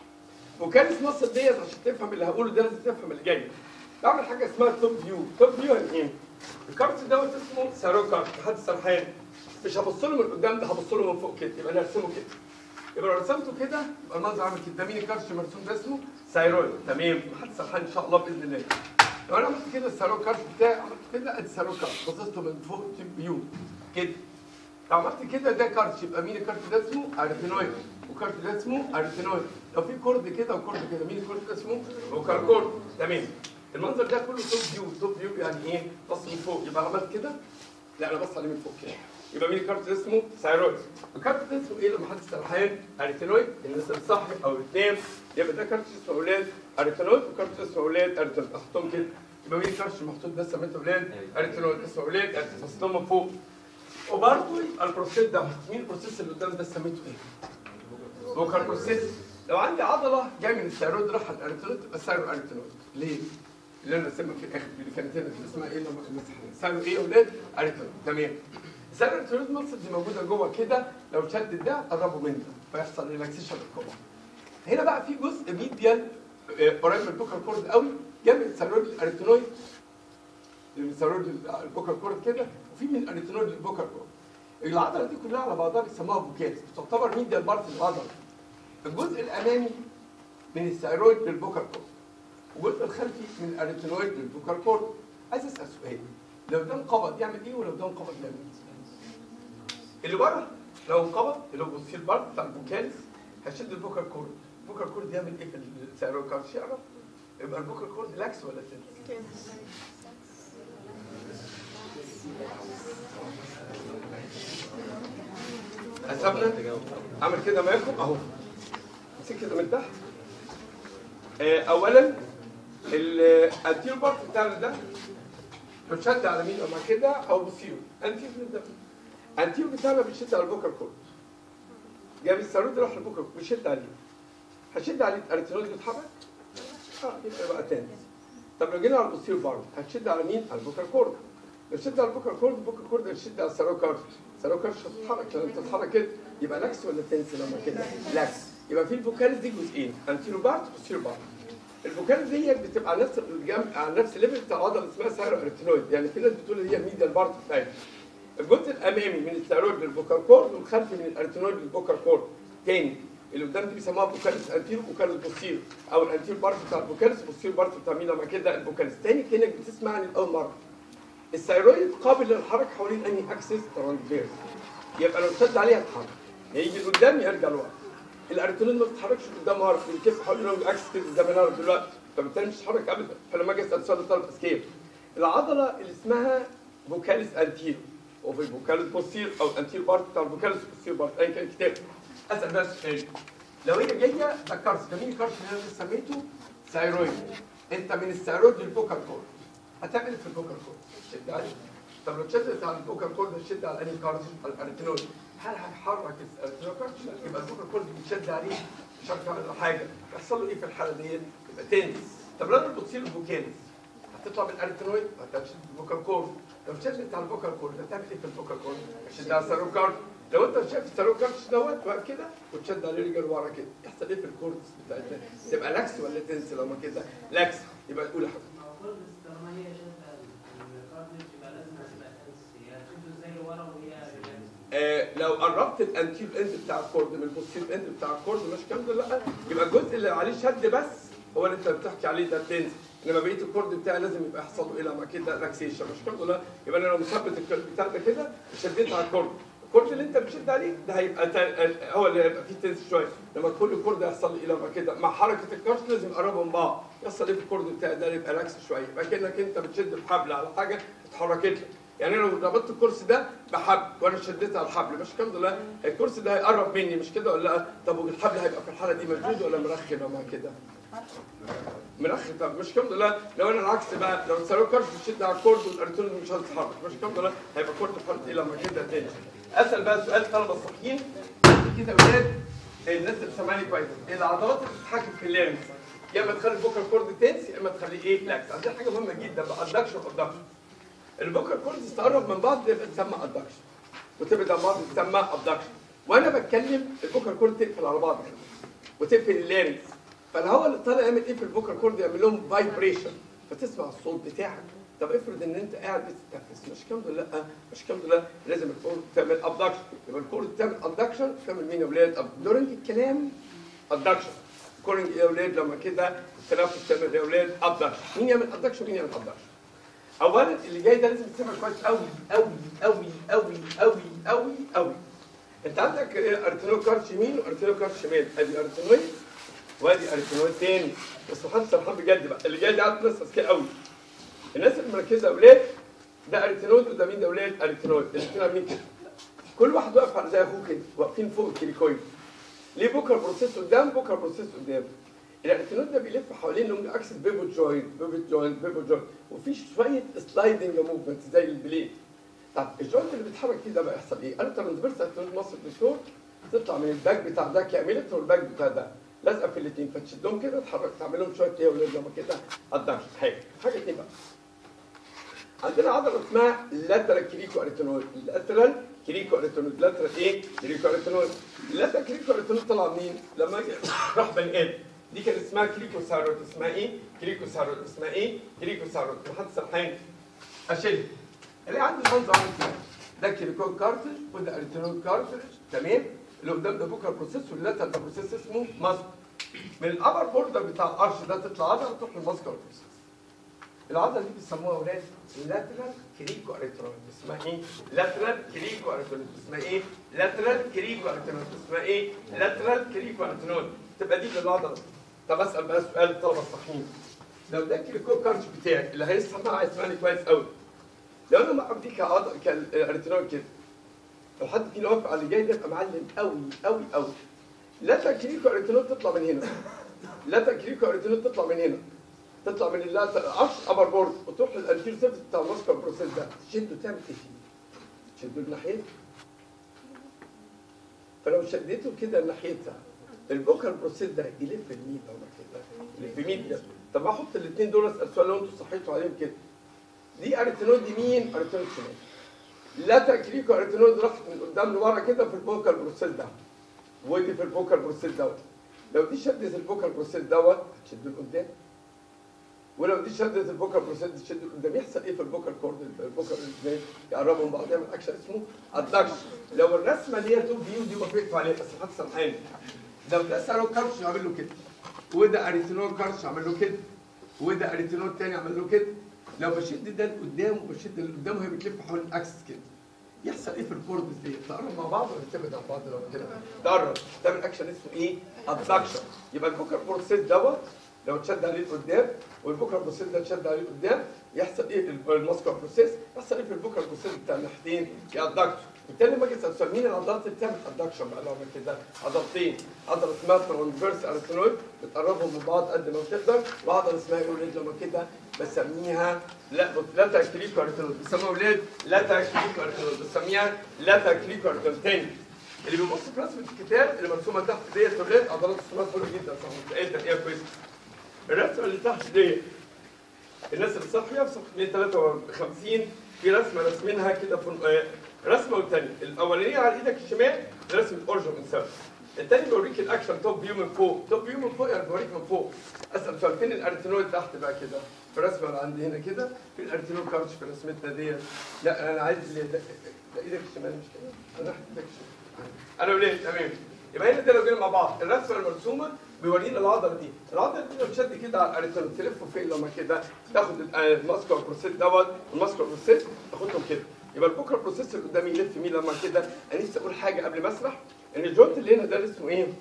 فوكاليس مصر ديت عشان تفهم اللي هقوله ده لازم تفهم اللي جاي بعمل حاجه اسمها توب فيو توب فيو يعني ايه؟ الكارت دوت اسمه سارو كارت حد سرحان مش هبص له من قدام ده هبص له من فوق كده يبقى انا ارسمه كده يبقى لو رسمته كده يبقى المنظر عامل كده ده مين الكارت مرسوم ده اسمه سايرويد تمام حد سرحان ان شاء الله باذن الله لو انا عملت كده السارو كارت بتاعي عملت كده ادي سارو كارت بصيت من فوق توب فيو كده لو عملت كده ده كارت يبقى مين الكارت ده اسمه ارتينويد والكارت ده اسمه ارتينويد لو في كورد كده وكورد كده مين الكورد ده اسمه اوكار كورد تمام المنظر ده كله توب فيو توب فيو يعني ايه بص من فوق يبقى عملت كده لا انا بص عليه من فوق كده يبقى مين الكارت ده اسمه ثايرويد الكارت ده اسمه ايه لما حد سرحان اريتينويد الناس الصح او الاثنين يبقى ده كارت اسمه اولاد اريتينويد وكارت اسمه اولاد اريتينويد احطهم كده يبقى مين الكارت المحطوط ده سميته اولاد اريتينويد اسمه اولاد اريتينويد احطهم من فوق وبرضه يبقى البروسيس ده مين البروسيس اللي قدام ده سميته ايه؟ بوكر بروسيس لو عندي عضله جايه من الثايرويد راح على الاريتينويد تبقى ثايرو اريتينويد ليه؟ اللي انا رسمها في الاخر اللي كانت هنا اللي اسمها ايه لما المسحه ثايرو ايه يا اولاد؟ اريتينويد تمام الثايرو اريتينويد مصر دي موجوده جوه كده لو شدت ده قربوا من ده فيحصل ريلاكسيشن للكوع هنا بقى في جزء ميديال آه، قريب من البوكر كورد قوي جنب الثايرويد الاريتينويد الثايرويد البوكر كورد كده وفي من الاريتينويد للبوكر كورد العضله دي كلها على بعضها بيسموها فوكاليس بتعتبر ميديال بارت العضله الجزء الامامي من الثايرويد للبوكر كورد والجزء الخلفي من الاريتينويد للبوكر كورد عايز اسال سؤال لو ده انقبض يعمل ايه ولو ده انقبض يعمل ايه؟ اللي بره لو انقبض اللي هو في البارت بتاع البوكاليس هيشد البوكر كورد البوكر كورد يعمل ايه في الثايرويد كارد يعرف يبقى البوكر كورد لاكس ولا تنس؟ حسبنا اعمل كده معاكم اهو امسك كده من تحت آه، اولا الانتيرو بارت بتاعنا ده بتشد على مين اما كده او بوستيرو انتيرو ده انتيرو بتاعنا بيشد على البوكر كورد جاب السارود راح للبوكر كورد بيشد عليه هشد عليه الارتينويد بيتحرك اه يبقى بقى تاني طب لو جينا على البوستيرو بارت هتشد على مين على البوكر كورد لو شد على البوكر كورد البوكر كورد هتشد على السارو كارت السارو كارت مش هتتحرك لما تتحرك كده يبقى لاكس ولا تنس لما كده لاكس يبقى في الفوكاليز دي جزئين انتيرو بارت وبوستيرو بارت الفوكاليز دي بتبقى على نفس الجنب على نفس الليفل بتاع العضله اللي اسمها سايرو ارتينويد يعني في ناس بتقول اللي هي الميديال بارت بتاعتها الجزء الامامي من الثيرويد للبوكر كورد والخلفي من الارتينويد للبوكر كورد تاني اللي قدام دي بيسموها بوكاليس انتيرو بوكاليس بوستيرو او الانتيرو بارت بتاع البوكاليس والبوستيرو بارت بتاع مين لما كده البوكاليس تاني كانك بتسمعني لاول مره الثيرويد قابل للحركه حوالين انهي اكسس ترانسفيرس يبقى لو شد عليها تتحرك يجي لقدام يرجع لورا الارتينويد ما بتتحركش قدام ورا بيلف حوالين الاكسس كده زي ما نعرف دلوقتي فبالتالي مش هتتحرك ابدا فلما اجي اسال سؤال الطالب اسكيب العضله اللي اسمها بوكاليس انتيرو وفي البوكاليس بوستير او الانتير بارت بتاع البوكاليس بوستير بارت ايا كان الكتاب اسال بس سؤال لو هي جايه ده كارس ده مين الكارس اللي انا لسه سميته ثايرويد انت من الثايرويد للبوكال كورد هتعمل إيه في البوكال كورد شد عليه طب لو شدت على البوكال كورد شد على انهي كارس على الارتينول هل هيحرك الارتينول كارس يبقى البوكال كورد بيتشد عليه مش هيعمل حاجه يحصل له ايه في الحاله ديت يبقى تنس طب لو انت بتصير البوكاليس هتطلع من الارتينويد هتشد البوكال كورد لو شدت على البوكال كورد هتعمل ايه في البوكال كورد؟ هتشد على السيرو كارد لو انت شايف السيرو كارد دوت واقف كده وتشد عليه رجل ورا كده يحصل ايه في الكوردس بتاعتنا؟ تبقى لاكس ولا تنس لما كده؟ لاكس يبقى تقول يا حبيبي آه لو قربت الانتيب اند بتاع الكورد من البوستيب اند بتاع الكورد مش كام لا يبقى الجزء اللي عليه شد بس هو اللي انت بتحكي عليه ده تنس انما بقيه الكورد بتاعي لازم يبقى يحصل له ايه لما كده لاكسيشن مش كام لا يبقى انا لو مثبت الكورد بتاع ده كده شديت على الكورد الكورد اللي انت بتشد عليه ده هيبقى تا... هو اللي هيبقى فيه تنس شويه لما كل كورد يحصل له ايه لما كده مع حركه الكارت لازم يقربوا من بعض يحصل ايه في الكورد بتاعي ده يبقى لاكس شويه يبقى كانك انت بتشد بحبل على حاجه اتحركت لك يعني انا لو ربطت الكرسي ده بحبل وانا شديت على الحبل مش الحمد لله الكرسي ده هيقرب مني مش كده ولا لا طب الحبل هيبقى في الحاله دي مشدود ولا مرخي لما كده مرخي طب مش الحمد لله لو انا العكس بقى لو السيرو كارت بتشد على الكورد والارتول مش هتتحرك مش الحمد لله هيبقى الكورد في حاله ايه لما كده تاني اسال بقى سؤال طلبه الصحيين كده يا اولاد الناس اللي سامعاني كويس العضلات اللي بتتحكم في الليرنس يا اما تخلي البوكر كورد تنس يا اما تخليه ايه لاكس عندنا حاجه مهمه جدا بقى ادكشن ادكشن البوكر كوردز تقرب من بعض يبقى تسمى ادكشن وتبعد عن بعض تسمى ابدكشن وانا بتكلم البوكر كورد تقفل على بعض كده وتقفل اللارنكس فالهواء اللي طالع يعمل ايه في البوكر كورد يعمل لهم فايبريشن فتسمع الصوت بتاعك طب افرض ان انت قاعد بتتنفس مش الحمد لله مش الحمد لله لازم الكورد تعمل ابدكشن يبقى الكورد تعمل ابدكشن تعمل مين يا اولاد دورنج الكلام ابدكشن كورنج يا اولاد لما كده التنفس تعمل يا اولاد ابدكشن مين يعمل ابدكشن مين يعمل ابدكشن اولا اللي جاي ده لازم تسمع كويس قوي قوي قوي قوي قوي قوي قوي انت عندك ارتينويد كارت يمين وارتينويد كارت شمال ادي ارتينويد وادي ارتينويد تاني بس محدش سرحان بجد بقى اللي جاي ده عارف ناس اذكياء قوي الناس اللي مركزه اولاد ده ارتينويد وده مين ده اولاد ارتينويد الاثنين عاملين كده كل واحد واقف على زي اخوه كده واقفين فوق الكيليكويد ليه بوكر بروسيس قدام بوكر بروسيس قدام الارتينويد ده بيلف حوالين لونج اكسس بيبو جوينت بيبو جوينت بيبو جوينت وفي شويه سلايدنج موفمنت زي البليد طب الجوينت اللي بيتحرك فيه ده بقى يحصل ايه؟ قالوا ترانسفيرس ارتينويد مصر دكتور تطلع من الباك بتاع ده كاملت والباك بتاع ده لازقه في الاثنين فتشدهم كده تحرك تعمل لهم شويه ايه ولاد لما كده قدام حاجه حاجه اثنين بقى عندنا عضله اسمها لاترال كريكو اريتينويد لاترال كريكو اريتينويد لاترال ايه؟ كريكو اريتينويد اللاترال كريكو اريتينويد طلع منين؟ لما اجي راح بني ادم دي كان اسمها كريكو ساروت اسمها ايه؟ كريكو ساروت اسمها ايه؟ كريكو ساروت محد سرحان اشيل اللي عندي المنظر عامل كده ده كريكو كارتج وده اريتينويد كارتج تمام؟ اللي قدام ده بوكر بروسيس واللاترال ده بروسيس اسمه ماسك من الابر بوردر بتاع القرش ده تطلع عضله تروح للماسكر بروسيس العضله دي بيسموها اولاد لاترال كريكو اريترويد اسمها ايه؟ لاترال كريكو اريترويد اسمها ايه؟ لاترال كريكو اريترويد اسمها ايه؟ لاترال كريكو اريترويد تبقى دي العضله طب اسال بقى سؤال الطلبه الصحيين لو ده الكريكو كارش بتاعي اللي هيسمع هيسمعني كويس قوي لو انا موقف دي كعض كالاريتينول كده لو حد فينا واقف على اللي جاي ده يبقى معلم قوي قوي قوي لا تكريكو اريتينول تطلع من هنا لا تكريكو اريتينول تطلع من هنا تطلع من اللا عرش ابر بورد وتروح للانتير سيرفيس بتاع الماسكر بروسيس ده تشده تعمل ايه فيه؟ تشده لناحيتها فلو شديته كده لناحيتها البوكال بروسيس ده يلف بمين لو ما كده يلف بمين كده طب احط الاثنين دول اسال سؤال لو انتوا صحيتوا عليهم كده دي اريتينول دي مين؟ اريتينول شمال لا تكريكو اريتينول دي راحت من قدام لورا كده في البوكال بروسيس ده ودي في البوكال بروسيس دوت لو دي شدت البوكال بروسيس دوت هتشد لقدام ولو دي شدت البوكر بروسيس تشد قدام يحصل ايه في البوكر كورد البوكر ازاي يقربوا من بعض يعمل اكشن اسمه ادكشن لو الرسمه اللي هي 2 فيو دي وافقتوا عليها بس حد سامحاني لو ده سالو كارش عامل له كده وده اريتينول كارش عامل له كده وده اريتينول تاني عامل له كده لو بشد ده لقدام وبشد اللي قدام وهي بتلف حول الاكسس كده يحصل ايه في الكورد دي؟ تقرب مع بعض ولا تبعد عن بعض لو كده؟ تقرب تعمل اكشن اسمه ايه؟ ادكشن يبقى البوكر بروسيس دوت لو اتشد عليه لقدام والبوكر بروسيس ده اتشد عليه لقدام يحصل ايه الماسكر بروسيس يحصل ايه في البوكر بروسيس بتاع الناحيتين يادكت بالتالي لما اجي اسال مين العضلات اللي بتعمل ادكشن بقى لو عمل كده عضلتين عضله اسمها ترانسفيرس اريتينويد بتقربهم من بعض قد ما تقدر وعضله اسمها يوريد لما كده بسميها لا لا تاكليكو اريتينويد بيسموها اولاد لا تاكليكو اريتينويد بسميها لا تاكليكو اريتينويد تاني اللي بيبص في رسمه الكتاب اللي مرسومه تحت ديت اولاد عضلات الصمات حلوه جدا صح انت ايه كويس الرسمه اللي تحت دي الناس اللي صح فيها في صفحه 153 في رسمه رسمينها كده في آه، رسمه والثانيه الاولانيه على ايدك الشمال دي رسمه اورجن انسان الثاني بيوريك الاكشن توب فيو من فوق توب فيو من فوق يعني بيوريك من فوق اسال سؤال فين الارتينول تحت بقى كده في الرسمه اللي عندي هنا كده في الارتينول كاوتش في رسمتنا ديت لا انا عايز اللي ده ده ايدك الشمال مش كده انا ناحيه ايدك الشمال انا وليه تمام يبقى هنا ده لو جينا مع بعض الرسمه المرسومه بيورينا العضله دي العضله دي لو تشد كده على الاريترون تلفه فين لما كده تاخد ال- آه، الماسكر بروسيس دوت الماسكر بروسيس تاخدهم كده يبقى البوكر بروسيس اللي قدامي يلف مين لما كده انا نفسي اقول حاجه قبل ما اسرح ان الجوينت اللي هنا ده اللي اسمه ايه؟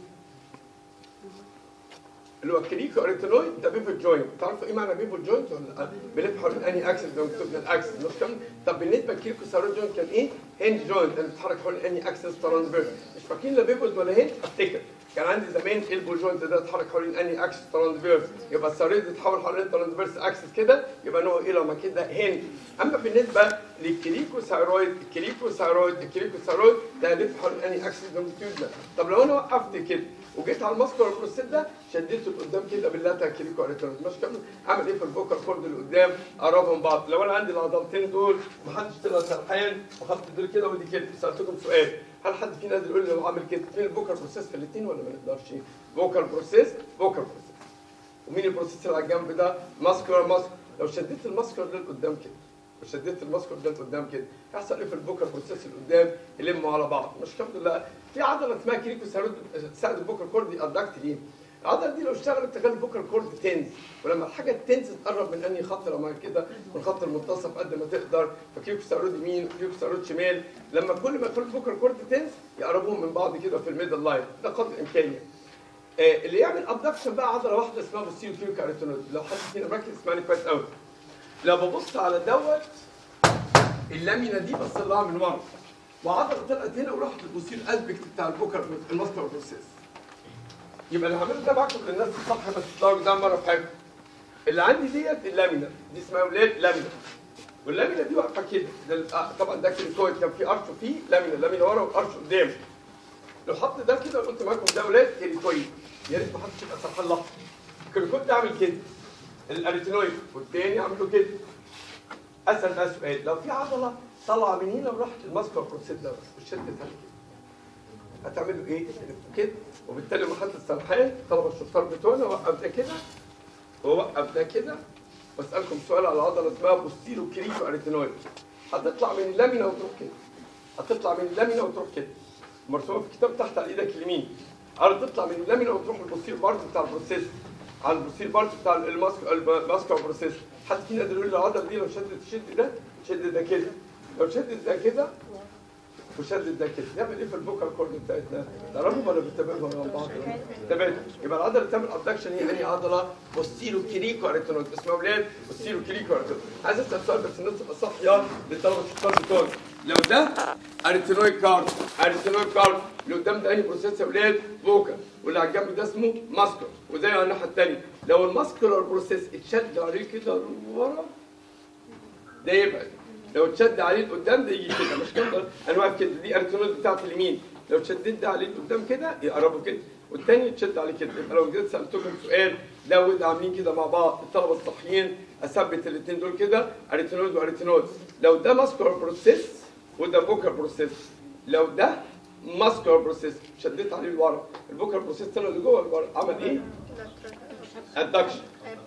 اللي هو الكريكو اريتينويد ده بيفل جوينت تعرفوا ايه معنى بيفل جوينت ولا لا؟ بيلف حوالين انهي اكسس ده مكتوب لنا الاكسس مش كام طب بالنسبه للكريكو سارويد جوينت كان ايه؟ هند جوينت اللي بيتحرك حوالين انهي اكسس ترانسفيرس مش فاكرين لا بيفل ولا هند افتكر كان عندي زمان البو جوينت ده اتحرك حوالين انهي اكسس ترانسفيرس يبقى السارويد يتحول حوالين ترانسفيرس اكسس كده يبقى نوع ايه لما كده هند اما بالنسبه للكريكو ثايرويد الكريكو ثايرويد الكريكو ثايرويد ده يلف حوالين انهي اكسس لونجيتيود طب لو انا وقفت كده وجيت على الماسكولار بروسيس ده شديته لقدام كده باللاتا كريكو اريتروز مش كامل اعمل ايه في الفوكال كورد اللي قدام اقربهم بعض لو انا عندي العضلتين دول محدش طلع سرحان وحط دول كده ودي كده سالتكم سؤال هل حد فينا يقدر يقول لي لو عامل كده فين الفوكال بروسيس في الاثنين ولا ما نقدرش فوكال بروسيس فوكال بروسيس ومين البروسيس اللي على الجنب ده ماسكولار ماسك لو شديت الماسكولار ده لقدام كده وشديت الماسكولار ده لقدام كده يحصل ايه في البوكر بروسيس اللي قدام يلموا على بعض مش الحمد لله في عضله اسمها كريكو ساعد تساعد البوكر كورد يأدكت ليه العضله دي لو اشتغلت تخلي البوكر كورد تنز ولما الحاجه تنز تقرب من انهي خط لما كده من خط المنتصف قد ما تقدر فكريكو سارود يمين وكريكو سارود شمال لما كل ما يكون البوكر كورد تنز يقربوهم من بعض كده في الميدل لاين ده قدر الامكانيه آه، اللي يعمل ابدكشن بقى عضله واحده اسمها بوستيريو كيو كاريتونويد لو حد فينا مركز اسمعني كويس قوي لو ببص على دوت اللامينا دي بص لها من ورا وعضله طلعت هنا وراحت للبوستير اسبكت بتاع البوكر الماسكر بروسيس يبقى اللي هعمله ده بكتب للناس الصح بس تطلعوا ده مره في حاجه اللي عندي ديت اللامينا دي اسمها اولاد لامينا واللامينا دي واقفه كده ده ال- آه، طبعا ده كريكويد كان في قرش فيه لامينا لامينا ورا وقرش قدام لو حط ده كده قلت معاكم ده اولاد كريكويد يا ريت ما حدش يبقى سرحان لحظه الكريكويد ده عامل كده الاريتينويد والتاني عامل له كده اسال بقى سؤال لو في عضله طالعه من هنا وراحت الماسكر بروسيس ده بس وشدت عليه كده هتعملوا ايه؟ تلفوا كده وبالتالي لما حد السرحان طلب الشطار بتوعنا وقف ده كده ووقف ده كده واسالكم سؤال على عضله اسمها بوستيرو كريكو اريتينويد هتطلع من اللامينا وتروح كده هتطلع من اللامينا وتروح كده مرسومه في الكتاب تحت على ايدك اليمين هتطلع من اللامينا وتروح البوستير بارت بتاع البروسيس على البوستير بارت بتاع الماسك الماسكر بروسيس حد فينا يقدر يقول لي العضله دي لو شدت تشد ده شد ده كده لو شدت ده كده وشدد ده كده يعمل ايه في البوكال كورد بتاعتنا؟ تعرفوا ولا بتتابعوا مع بعض؟ تمام يبقى العضله اللي بتعمل ابدكشن هي انهي عضله؟ بوستيرو كريكو اريتونويد اسمها اولاد بوستيرو كريكو اريتونويد عايز اسال سؤال بس الناس تبقى صاحيه للطلبه الشطار بتوعنا لو ده اريتونويد كارد اريتونويد كارد اللي قدام ده انهي بروسيس يا اولاد؟ فوكال واللي على الجنب ده اسمه ماسكر وزي على الناحيه الثانيه لو الماسكولار بروسيس اتشد عليه كده لورا ده يبعد لو اتشد عليه لقدام ده يجي كده مش كده انا واقف كده دي ارتينوز بتاعت اليمين لو اتشددت ده عليه لقدام كده يقربوا كده والتاني يتشد عليه كده يبقى لو جيت سالتكم سؤال ده وده عاملين كده مع بعض الطلبه الصحيين اثبت الاثنين دول كده اريتينوز واريتينوز لو ده ماسكولار بروسيس وده فوكال بروسيس لو ده ماسكولار بروسيس شديت عليه لورا الفوكال بروسيس طلع لجوه لورا عمل ايه؟ ادكشن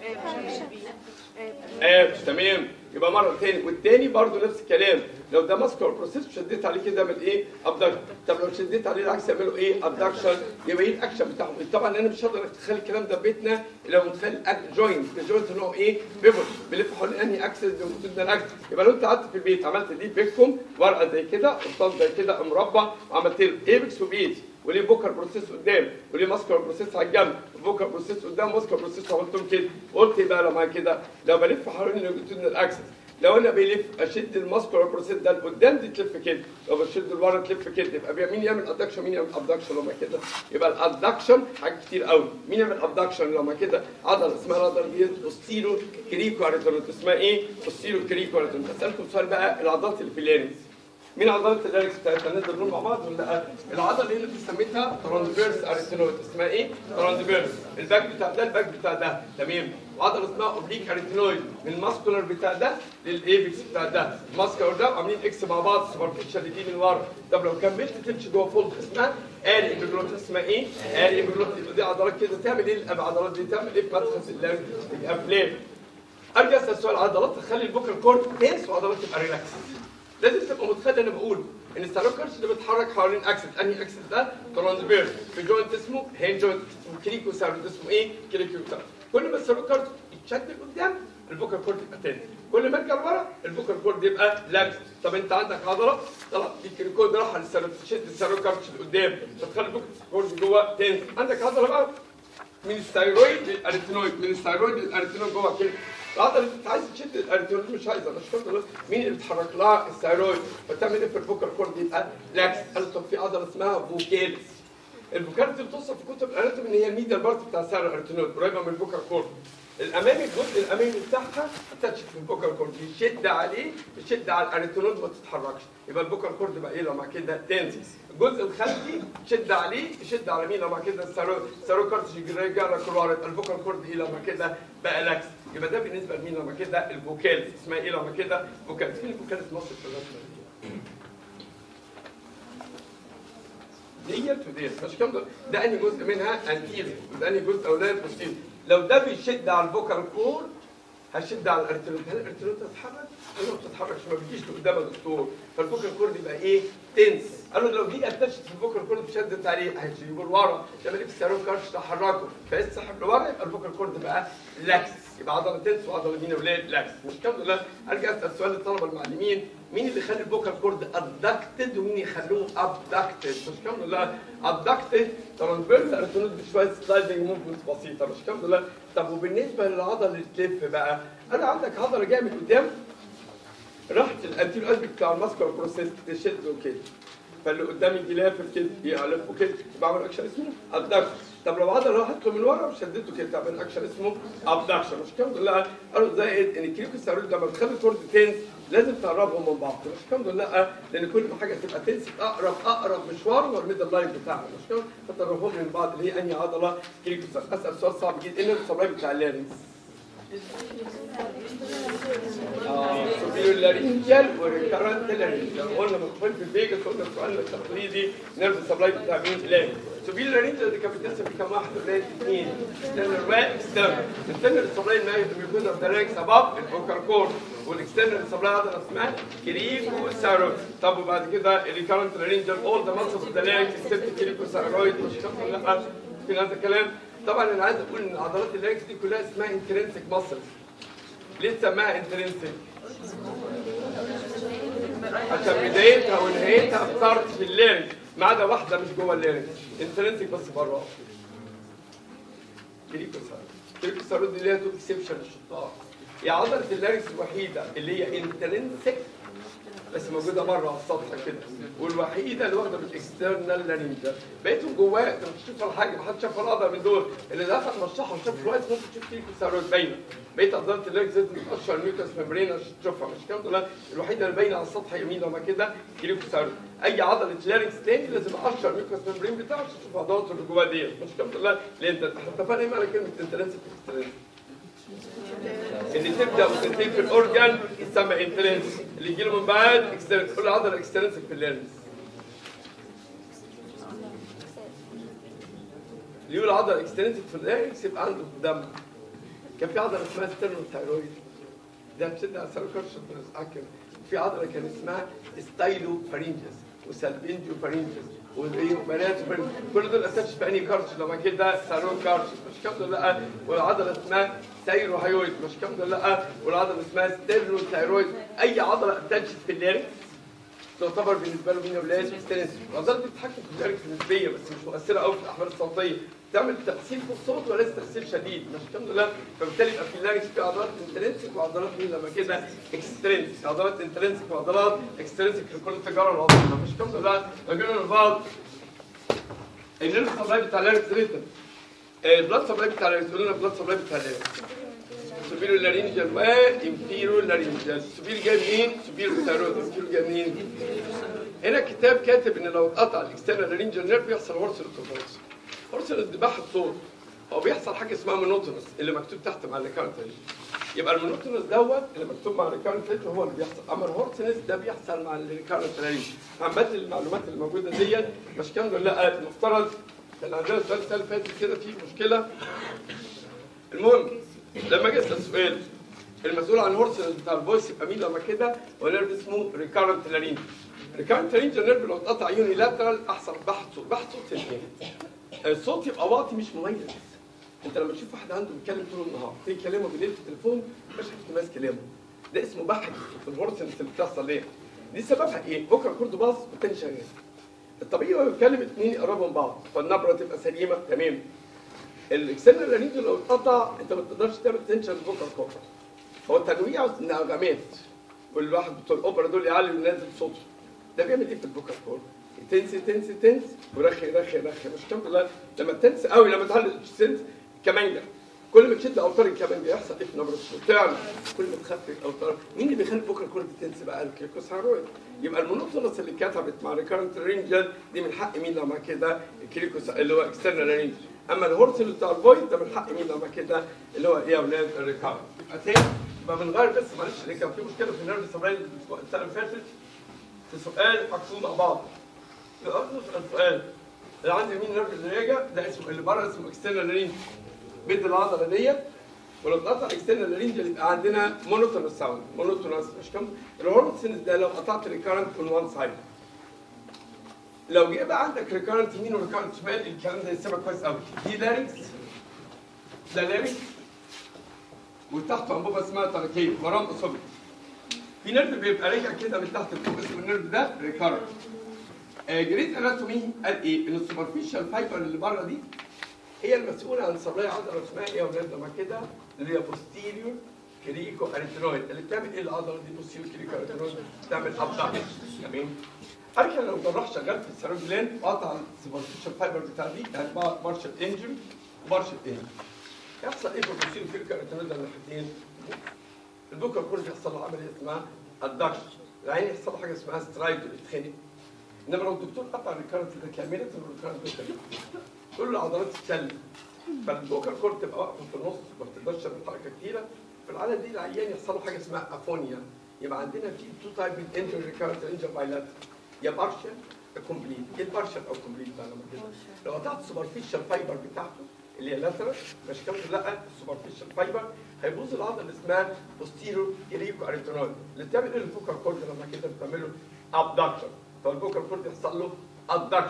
آه تمام يبقى مره تاني والتاني برضو نفس الكلام لو ده ماسكولار بروسيس شديت عليه كده يعمل ايه ابدكشن طب لو شديت عليه العكس يعملوا ايه ابدكشن يبقى ايه الاكشن بتاعهم طبعا انا مش هقدر اتخيل الكلام ده في بيتنا لو متخيل جوينت الجوينت اللي هو ايه بيفوت بيلف حول انهي اكسس بيفوت ده الاكسس يبقى لو انت قعدت في البيت عملت دي بيكم ورقه زي كده قسطاس زي كده مربع وعملت له ايبكس وبيتي وليه بوكر بروسيس قدام وليه ماسكولار بروسيس على الجنب بوكر بروسيس قدام ماسكولار بروسيس عملتهم كده قلت ايه بقى لما كده لو بلف حوالين اللونجيتودينال اكسس لو انا بلف اشد الماسكولار بروسيس ده لقدام دي تلف كده لو بشد لورا تلف كده يبقى بي- مين يعمل ادكشن مين يعمل ابدكشن لما كده يبقى الادكشن حاجات كتير قوي مين يعمل ابدكشن لما كده عضله اسمها العضله دي بوستيرو كريكو اريتونوت اسمها ايه بوستيرو كريكو اريتونوت اسالكم سؤال بقى العضلات اللي في اللارنكس مين عضلات اللارنكس بتاعتنا نقدر نقول مع بعض ولا لا العضله اللي بنسميها تراندفيرس اريتينويد اسمها ايه تراندفيرس الباك بتاع ده الباك بتاع ده تمام وعضله اسمها اوبليك اريتينويد من الماسكولار بتاع ده للايبكس بتاع ده الماسكولار ده عاملين اكس مع بعض سوبرفيشال دي من ورا طب لو كملت تمشي جوه فولد اسمها اري ايبيجلوت اسمها ايه اري ايبيجلوت دي عضلات كده تعمل ايه العضلات دي تعمل ايه في مدخل اللارنكس تبقى فليب ارجع اسال سؤال عضلات تخلي البوكر كورد تنس وعضلات تبقى ريلاكس لازم تبقى متخيل انا بقول ان السيروكرش اللي بيتحرك حوالين اكسس انهي اكسس ده ترانسفيرس في جوينت اسمه هين جوينت اسمه كريكو سيرويد اسمه ايه كريكو سيرويد كل ما السيروكرش يتشد لقدام البوكر كورد يبقى تاني كل ما ارجع لورا البوكر كورد يبقى لاكس طب انت عندك عضله طلع دي الكريكو ده راح تشد السيروكرش لقدام فتخلي البوكر كورد جوه تاني عندك عضله بقى من الثايرويد للاريتينويد من الثايرويد للاريتينويد جوه كده العضله اللي انت عايز تشد الاريتينويد مش عايزه مش فاهم مين اللي بتحرك لها الثايرويد فتعمل ايه في الفوكال كورد يبقى لاكس قال طب في عضله اسمها فوكالس الفوكالس دي بتوصف في كتب الاناتومي ان هي الميديال بارت بتاع الثايرويد الاريتينويد قريبه من الفوكال كورد الامامي الجزء الامامي بتاعها اتاتش في البوكر كورد يشد عليه يشد على الاريتينويد ما تتحركش يبقى البوكر كورد بقى ايه لما كده تنزل الجزء الخلفي شد عليه يشد على مين لما كده السارو السارو كارتش يرجع لك لورا يبقى البوكر كورد ايه لما كده بقى لاكس يبقى ده بالنسبه لمين لما كده الفوكالز اسمها ايه لما كده فوكالز فين الفوكالز مصر في الرسمه دي ديت وديت مش كام ده ده انهي جزء منها انتيريور وده انهي جزء اولاني بوستيريور لو ده بيشد على البوكر كورد هشد على الارتينوت هل الارتينوت تتحرك؟ قال له ما بتتحركش ما بتجيش لقدام يا دكتور فالبوكر كورد يبقى ايه؟ تنس قالوا لو دي اتشت في البوكر كورد شدت عليه هيجيبوا لورا لما يجيب السيرون كارش تحركه فيسحب لورا يبقى البوكر كورد بقى لاكس يبقى عضله تنس وعضله مين يا ولاد لاكس مش كام لا ارجع اسال سؤال للطلبه المعلمين مين اللي يخلي البوكر كورد ادكتد ومين يخلوه ابدكتد مش كام لا ادكتد ترانسفيرس ارتينوت بشويه سلايدنج موفمنت بسيطه مش كام لا طب وبالنسبه للعضله اللي تلف بقى انا عندك عضله جايه من قدام راحت الانتيرو قلبي بتاع الماسكولار بروسيس تشده كده فاللي قدامي يجي لافف كده يلفه كده بعمل اكشن اسمه ابدكشن طب لو عضله راحت له من ورا وشدته كده بعمل اكشن اسمه ابدكشن مش كام لا قالوا زائد ان الكريكو سيرول لما بتخلي الكورد تنس لازم تقربهم من بعض مش كام لا لان كل ما حاجه تبقى تنس اقرب اقرب مشوار هو الميدل لاين بتاعها مش كام فتقربهم من بعض اللي هي انهي عضله كريكو سيرول اسال سؤال صعب جدا ايه السبلاي بتاع اللارنكس سوبيريور لارينجال وريكارنت لارينجال قلنا مكفول في الفيجاس قلنا السؤال التقليدي نيرف سبلاي بتاع مين فلان سوبيريور لارينجال دي كانت بتقسم كام واحد ولاد اثنين اكسترنال واكسترنال الانترنال سبلاي ما بيكون اوف ذا لارينكس اباب الفوكال كورد والاكسترنال سبلاي عضله اسمها كريكو سايرويد طب وبعد كده الريكارنت لارينجال اول ذا ماسلز اوف ذا لارينكس اكسبت كريكو سايرويد مش كده لا في هذا الكلام طبعا انا عايز اقول ان عضلات اللارينكس دي كلها اسمها انترنسك ماسلز ليه سماها انترنسك؟ عشان بدايتها ونهايتها بتارت في الليرنج ما عدا واحده مش جوه الليرنج انترنسك بس بره كريكوسارود كريكوسارود دي ليها تو اكسبشن الشطار هي عضله اللارنكس الوحيده اللي هي انترنسك بس موجوده بره على السطح كده والوحيده اللي واخده بالاكسترنال لارنجا بقيتهم جواه انت مش تشوف ولا حاجه محدش شاف ولا عضله من دول اللي دخل مشرحه وشاف الوقت ممكن تشوف فيه كسرات باينه بقيت عضلات اللارنكس لازم تقشر الميوكس ممبرين عشان تشوفها مش كده لا الوحيده اللي باينه على السطح يمين لما كده كريكوسارود اي عضله لارنكس تاني لازم اقشر الميوكس ممبرين بتاعه عشان تشوف عضلاته اللي جواه ديت مش كده لا لان انت احنا اتفقنا ايه معنى كلمه انترنسك اكسترنسك اللي تبدا وتنتهي في الاورجان يسمى انترنس اللي يجي له من بعد اكسترنس كل عضله اكسترنسك في الليرنس اللي يقول عضله اكسترنسك في الليرنس يبقى عنده دم كان في عضله اسمها ستيرنوثايرويد ده بتشد على السيروكارش في عضله كان اسمها ستايلو فارينجس وسالبينجيو فارينجس وايه وبنات وبنات. كل دول اساسش في انهي كارش لما كده سارون كارش مش كام دول لا والعضله اسمها ثايروهايويد مش كام دول لا والعضله اسمها ستيرنو ثايرويد اي عضله اتاتشت في الليرنكس تعتبر بالنسبه له مين ولاش ستيرنس العضلات دي بتتحكم في الليرنكس نسبيا بس مش مؤثره قوي في الاحمال الصوتيه تعمل تاثير في الصوت وليس تاثير شديد مش الحمد لله فبالتالي يبقى في اللارنكس في عضلات انترنسك وعضلات مين لما كده اكسترنسك عضلات انترنسك وعضلات اكسترنسك في كل التجاره العضليه مش الحمد لله لو جينا لبعض النيرف سبلاي بتاع اللارنكس ريتم البلاد سبلاي بتاع اللارنكس قلنا البلاد سبلاي بتاع اللارنكس سوبيريور لارينجال وانفيريور لارينجال سوبيريور جاي منين؟ سوبيريور ثايرويد انفيريور جاي منين؟ هنا الكتاب كاتب ان لو اتقطع الاكسترنال لارينجال نيرف بيحصل هورس ريتوفورس هورس الذباح الصوت هو بيحصل حاجه اسمها مونوتونس اللي مكتوب تحت مع الريكارنت يبقى المونوتونس دوت اللي مكتوب مع الريكارنت هو اللي بيحصل اما الهورسنس ده بيحصل مع الريكارنت عامه المعلومات اللي موجوده ديت مش كام لا المفترض كان عندنا سؤال السنه اللي فاتت كده في مشكله المهم لما اجي اسال سؤال المسؤول عن الهورسنس بتاع الفويس يبقى مين لما كده هو نيرف اسمه ريكارنت لارينج ريكارنت لارينج نيرف لو اتقطع يوني لاترال احسن بحث صوت بحث صوت الايه الصوت يبقى واطي مش مميز انت لما تشوف واحد عنده بيتكلم طول النهار تيجي تكلمه بالليل في التليفون مش عارف تماسك كلامه ده اسمه بحث في الهورسنس اللي بتحصل ليه دي سببها ايه بكره كورد باص والتاني شغال الطبيعي هو بيتكلم اتنين يقربوا من بعض فالنبره تبقى سليمه تمام الاكسترنال لارينج لو اتقطع انت ما تقدرش تعمل تنشن الفوكال كورد هو تنويع النغمات والواحد بتوع الاوبرا دول يعلي وينزل صوته ده بيعمل ايه في الفوكال كورد تنس تنس تنس ورخي رخي رخي مش كام لا لما تنس قوي لما تعلي تنس كمانجا كل ما تشد اوتار الكمانجا يحصل ايه في نبره الصوت تعلى كل ما تخفف الاوتار مين اللي بيخلي الفوكال كورد تنس بقى الكريكوسارويد يبقى المونوتونس اللي اتكتبت مع ريكارنت رينجل دي من حق مين لما كده الكريكوس اللي هو اكسترنال رينج اما الهورسل بتاع الفويس ده من حق مين لما كده اللي هو ايه يا اولاد الريكارنت يبقى تاني يبقى بنغير بس معلش ليه كان في مشكله في النيرف سبرايل السنه اللي فاتت في سؤال حكسوه مع بعض نسال سؤال اللي عندي مين نيرف اللي راجع ده اسمه اللي بره اسمه اكسترنال رينج بيد العضله ديت ولو اتقطع اكسترنال رينج يبقى عندنا مونوتونس ساوند مونوتونس مش كم الهورمونس ده لو قطعت ريكارنت من وان سايد لو جه بقى عندك ريكارنت يمين وريكارنت شمال الكلام ده يسيبك كويس قوي دي لاريكس ده لاريكس وتحته انبوبه اسمها تركيه مرام اصابي في نيرف بيبقى راجع كده من تحت لفوق اسمه النيرف ده ريكارنت آه جريد اناتومي قال ايه؟ ان السوبرفيشال فايبر اللي بره دي هي المسؤوله عن سبلاي عضله اسمها ايه يا ولاد لما كده اللي هي بوستيريور كريكو اريترويد اللي بتعمل ايه العضله دي بوستيريور كريكو اريترويد بتعمل ابدكشن تمام عارف لو جراح شغال في السيرو جلاند قطع السوبرفيشال فايبر بتاع دي يعني بارشل انجري وبارشل انجري يحصل ايه في البوستيريور كريكو اريترويد الناحيتين البوكر كله يحصل له عمليه اسمها ادكشن العين يحصل له حاجه اسمها سترايد يتخنق انما لو الدكتور قطع الريكارنت ده كامله الريكارنت ده كل العضلات تتشل فالبوكر كورد تبقى واقفه في النص ما بتقدرش تعمل حركه كتيره في الحاله دي العيان يحصل له حاجه اسمها افونيا يبقى عندنا في تو تايب من انجر ريكارنت انجر بايلات يا بارشل كومبليت ايه البارشل او كومبليت بقى لما كده لو قطعت السوبرفيشال فايبر بتاعته اللي هي لاترال مش كامل لا السوبرفيشال فايبر هيبوظ العضله اللي اسمها بوستيرو اليكو اريترونال اللي بتعمل ايه البوكر كورد لما كده بتعمله ابدكشن فالبوكر كورد يحصل له ادكشن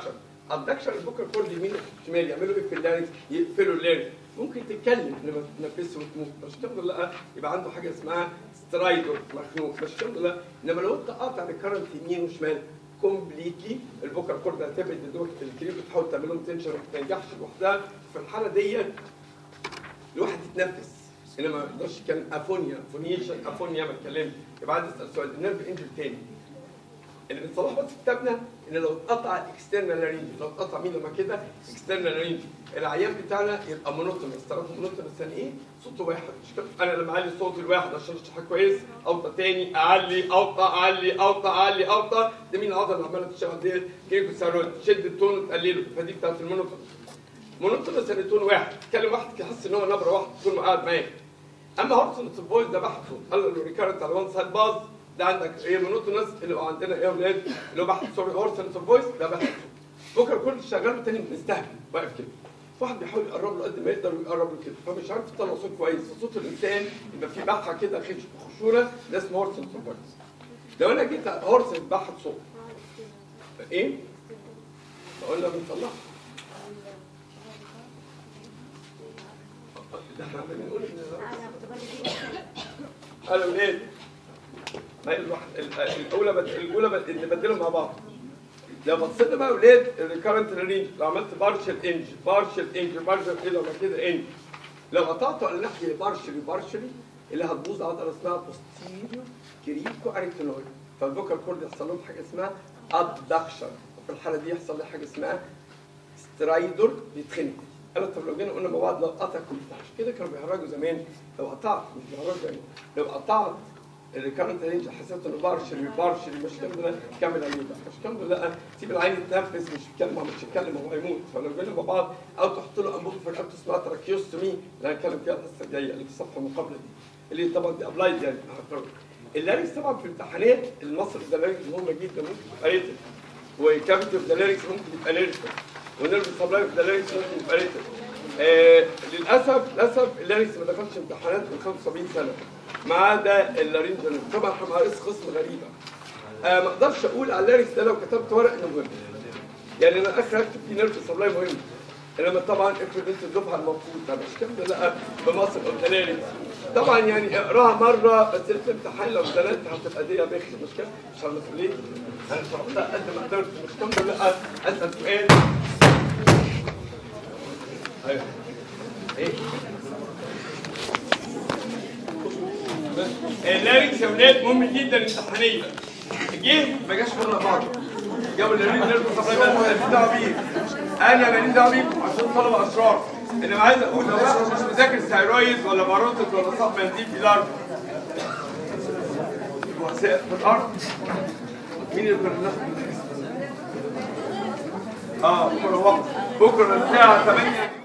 الدكشن البوكر كورد يمين شمال يعملوا ايه في اللارنكس يقفلوا اللارنكس ممكن تتكلم لما تنفسه وتموت مش كده لا يبقى عنده حاجه اسمها سترايدر مخنوق مش كده لا انما لو انت قاطع الكرنت يمين وشمال كومبليتلي البوكر كورد هتبعد الدور الكريم بتحاول تعمل لهم تنشن وما تنجحش لوحدها في الحاله دي الواحد يتنفس انما ما يقدرش يتكلم افونيا افونيشن افونيا ما اتكلمش يبقى عايز اسال سؤال النيرف انجل تاني اللي بنصلح بس في كتابنا ان لو اتقطع الاكسترنال لارينج لو اتقطع مين لما كده اكسترنال لارينج العيان بتاعنا يبقى مونوتونس تعرفوا مونوتونس يعني ايه؟ صوته واحد مش كده انا لما اعلي الصوت الواحد عشان اشرحها كويس اوطى تاني اعلي اوطى اعلي اوطى اعلي اوطى ده مين العضله اللي عماله تشتغل ديت كيكو ساروت تشد التون وتقلله فدي بتاعت المونوتونس مونوتونس يعني تون واحد تكلم واحد تحس ان هو نبره واحده تكون قاعد معاك اما هورسون الفويس ده بحثه قال له ريكارنت على وان سايد باز ده عندك ايه مونوتونس اللي هو عندنا ايه يا اولاد اللي هو بحث سوري هورسون الفويس ده بحثه بكره كل شغال تاني مستهبل واقف كده واحد بيحاول يقرب له قد ما يقدر ويقرب له كده فمش عارف يطلع صوت كويس صوت الانسان يبقى فيه بحه كده خش- خشونه ده اسمه هورسون الفويس لو انا جيت هورسون بحث صوت ايه؟ بقول له بنطلعها ده احنا بنقول ان انا كنت بدي قالوا ليه؟ ما هي الواحد ال- الاولى بد... الاولى بد... نبدلهم مع بعض لو بصينا بقى يا ولاد الريكارنت رينج لو عملت بارشل انج بارشل انج بارشل كده ولا كده انج لو قطعته على ناحيه بارشلي بارشلي اللي هتبوظ عضله اسمها بوستيريو كريكو اريتينويد فالبوكال كورد يحصل لهم حاجه اسمها ادكشن وفي الحاله دي يحصل لي حاجه اسمها سترايدر يتخنق انا طب لو جينا قلنا مع بعض لو قطع كل عشان كده كانوا بيهرجوا زمان لو قطعت مش بيهرجوا يعني لو قطعت الكارنت رينج حسيت انه بارشلي بارشلي مش كامل كامل عليه بقى مش كامل لا سيب العين يتنفس مش يتكلم هو مش يتكلم هو هيموت فلو جينا مع بعض او تحط له انبوب في رقبته اسمها تراكيوستومي اللي هنتكلم فيها الحصه الجايه اللي في الصفحه المقابله دي اللي طبعا دي ابلايد يعني اللاريكس طبعا في الامتحانات المصري ده لاريكس مهم جدا ممكن يبقى ريتم وكابيتال اوف ذا لاريكس ممكن يبقى ريتم ونيرف سبلاي اوف ذا لاريكس ممكن يبقى ريتم آه للاسف للاسف اللاريكس ما دخلش امتحانات من 75 سنه ما عدا اللارينجال طبعا احنا مقاييس قسم غريبه آه ما اقدرش اقول على اللاريكس ده لو كتبت ورق انه مهم يعني انا اخر اكتب فيه نيرف سبلاي مهم انما طبعا افرض انت الدفعه المفروضه مش كامله لا بمصر او دلالي طبعا يعني اقراها مره بس في الامتحان لو دلالت هتبقى دي بخ مش كده مش على مسؤوليتي انا شرحتها قد ما قدرت مش كامله لا اسال سؤال ايوه ايه اللاريكس يا ولاد مهم جدا امتحانيا جه ما جاش ورا بعض جابوا اللاريكس نيرف سبلاي بس ماليش دعوه بيه انا ماليش دعوه بيكم عشان طلبه اشرار انما عايز اقول لو واحد مش مذاكر ثايرويد ولا باروتيد ولا صف منديل في الارض في الارض مين اللي كنا بناخد اه بكره وقت بكره الساعه 8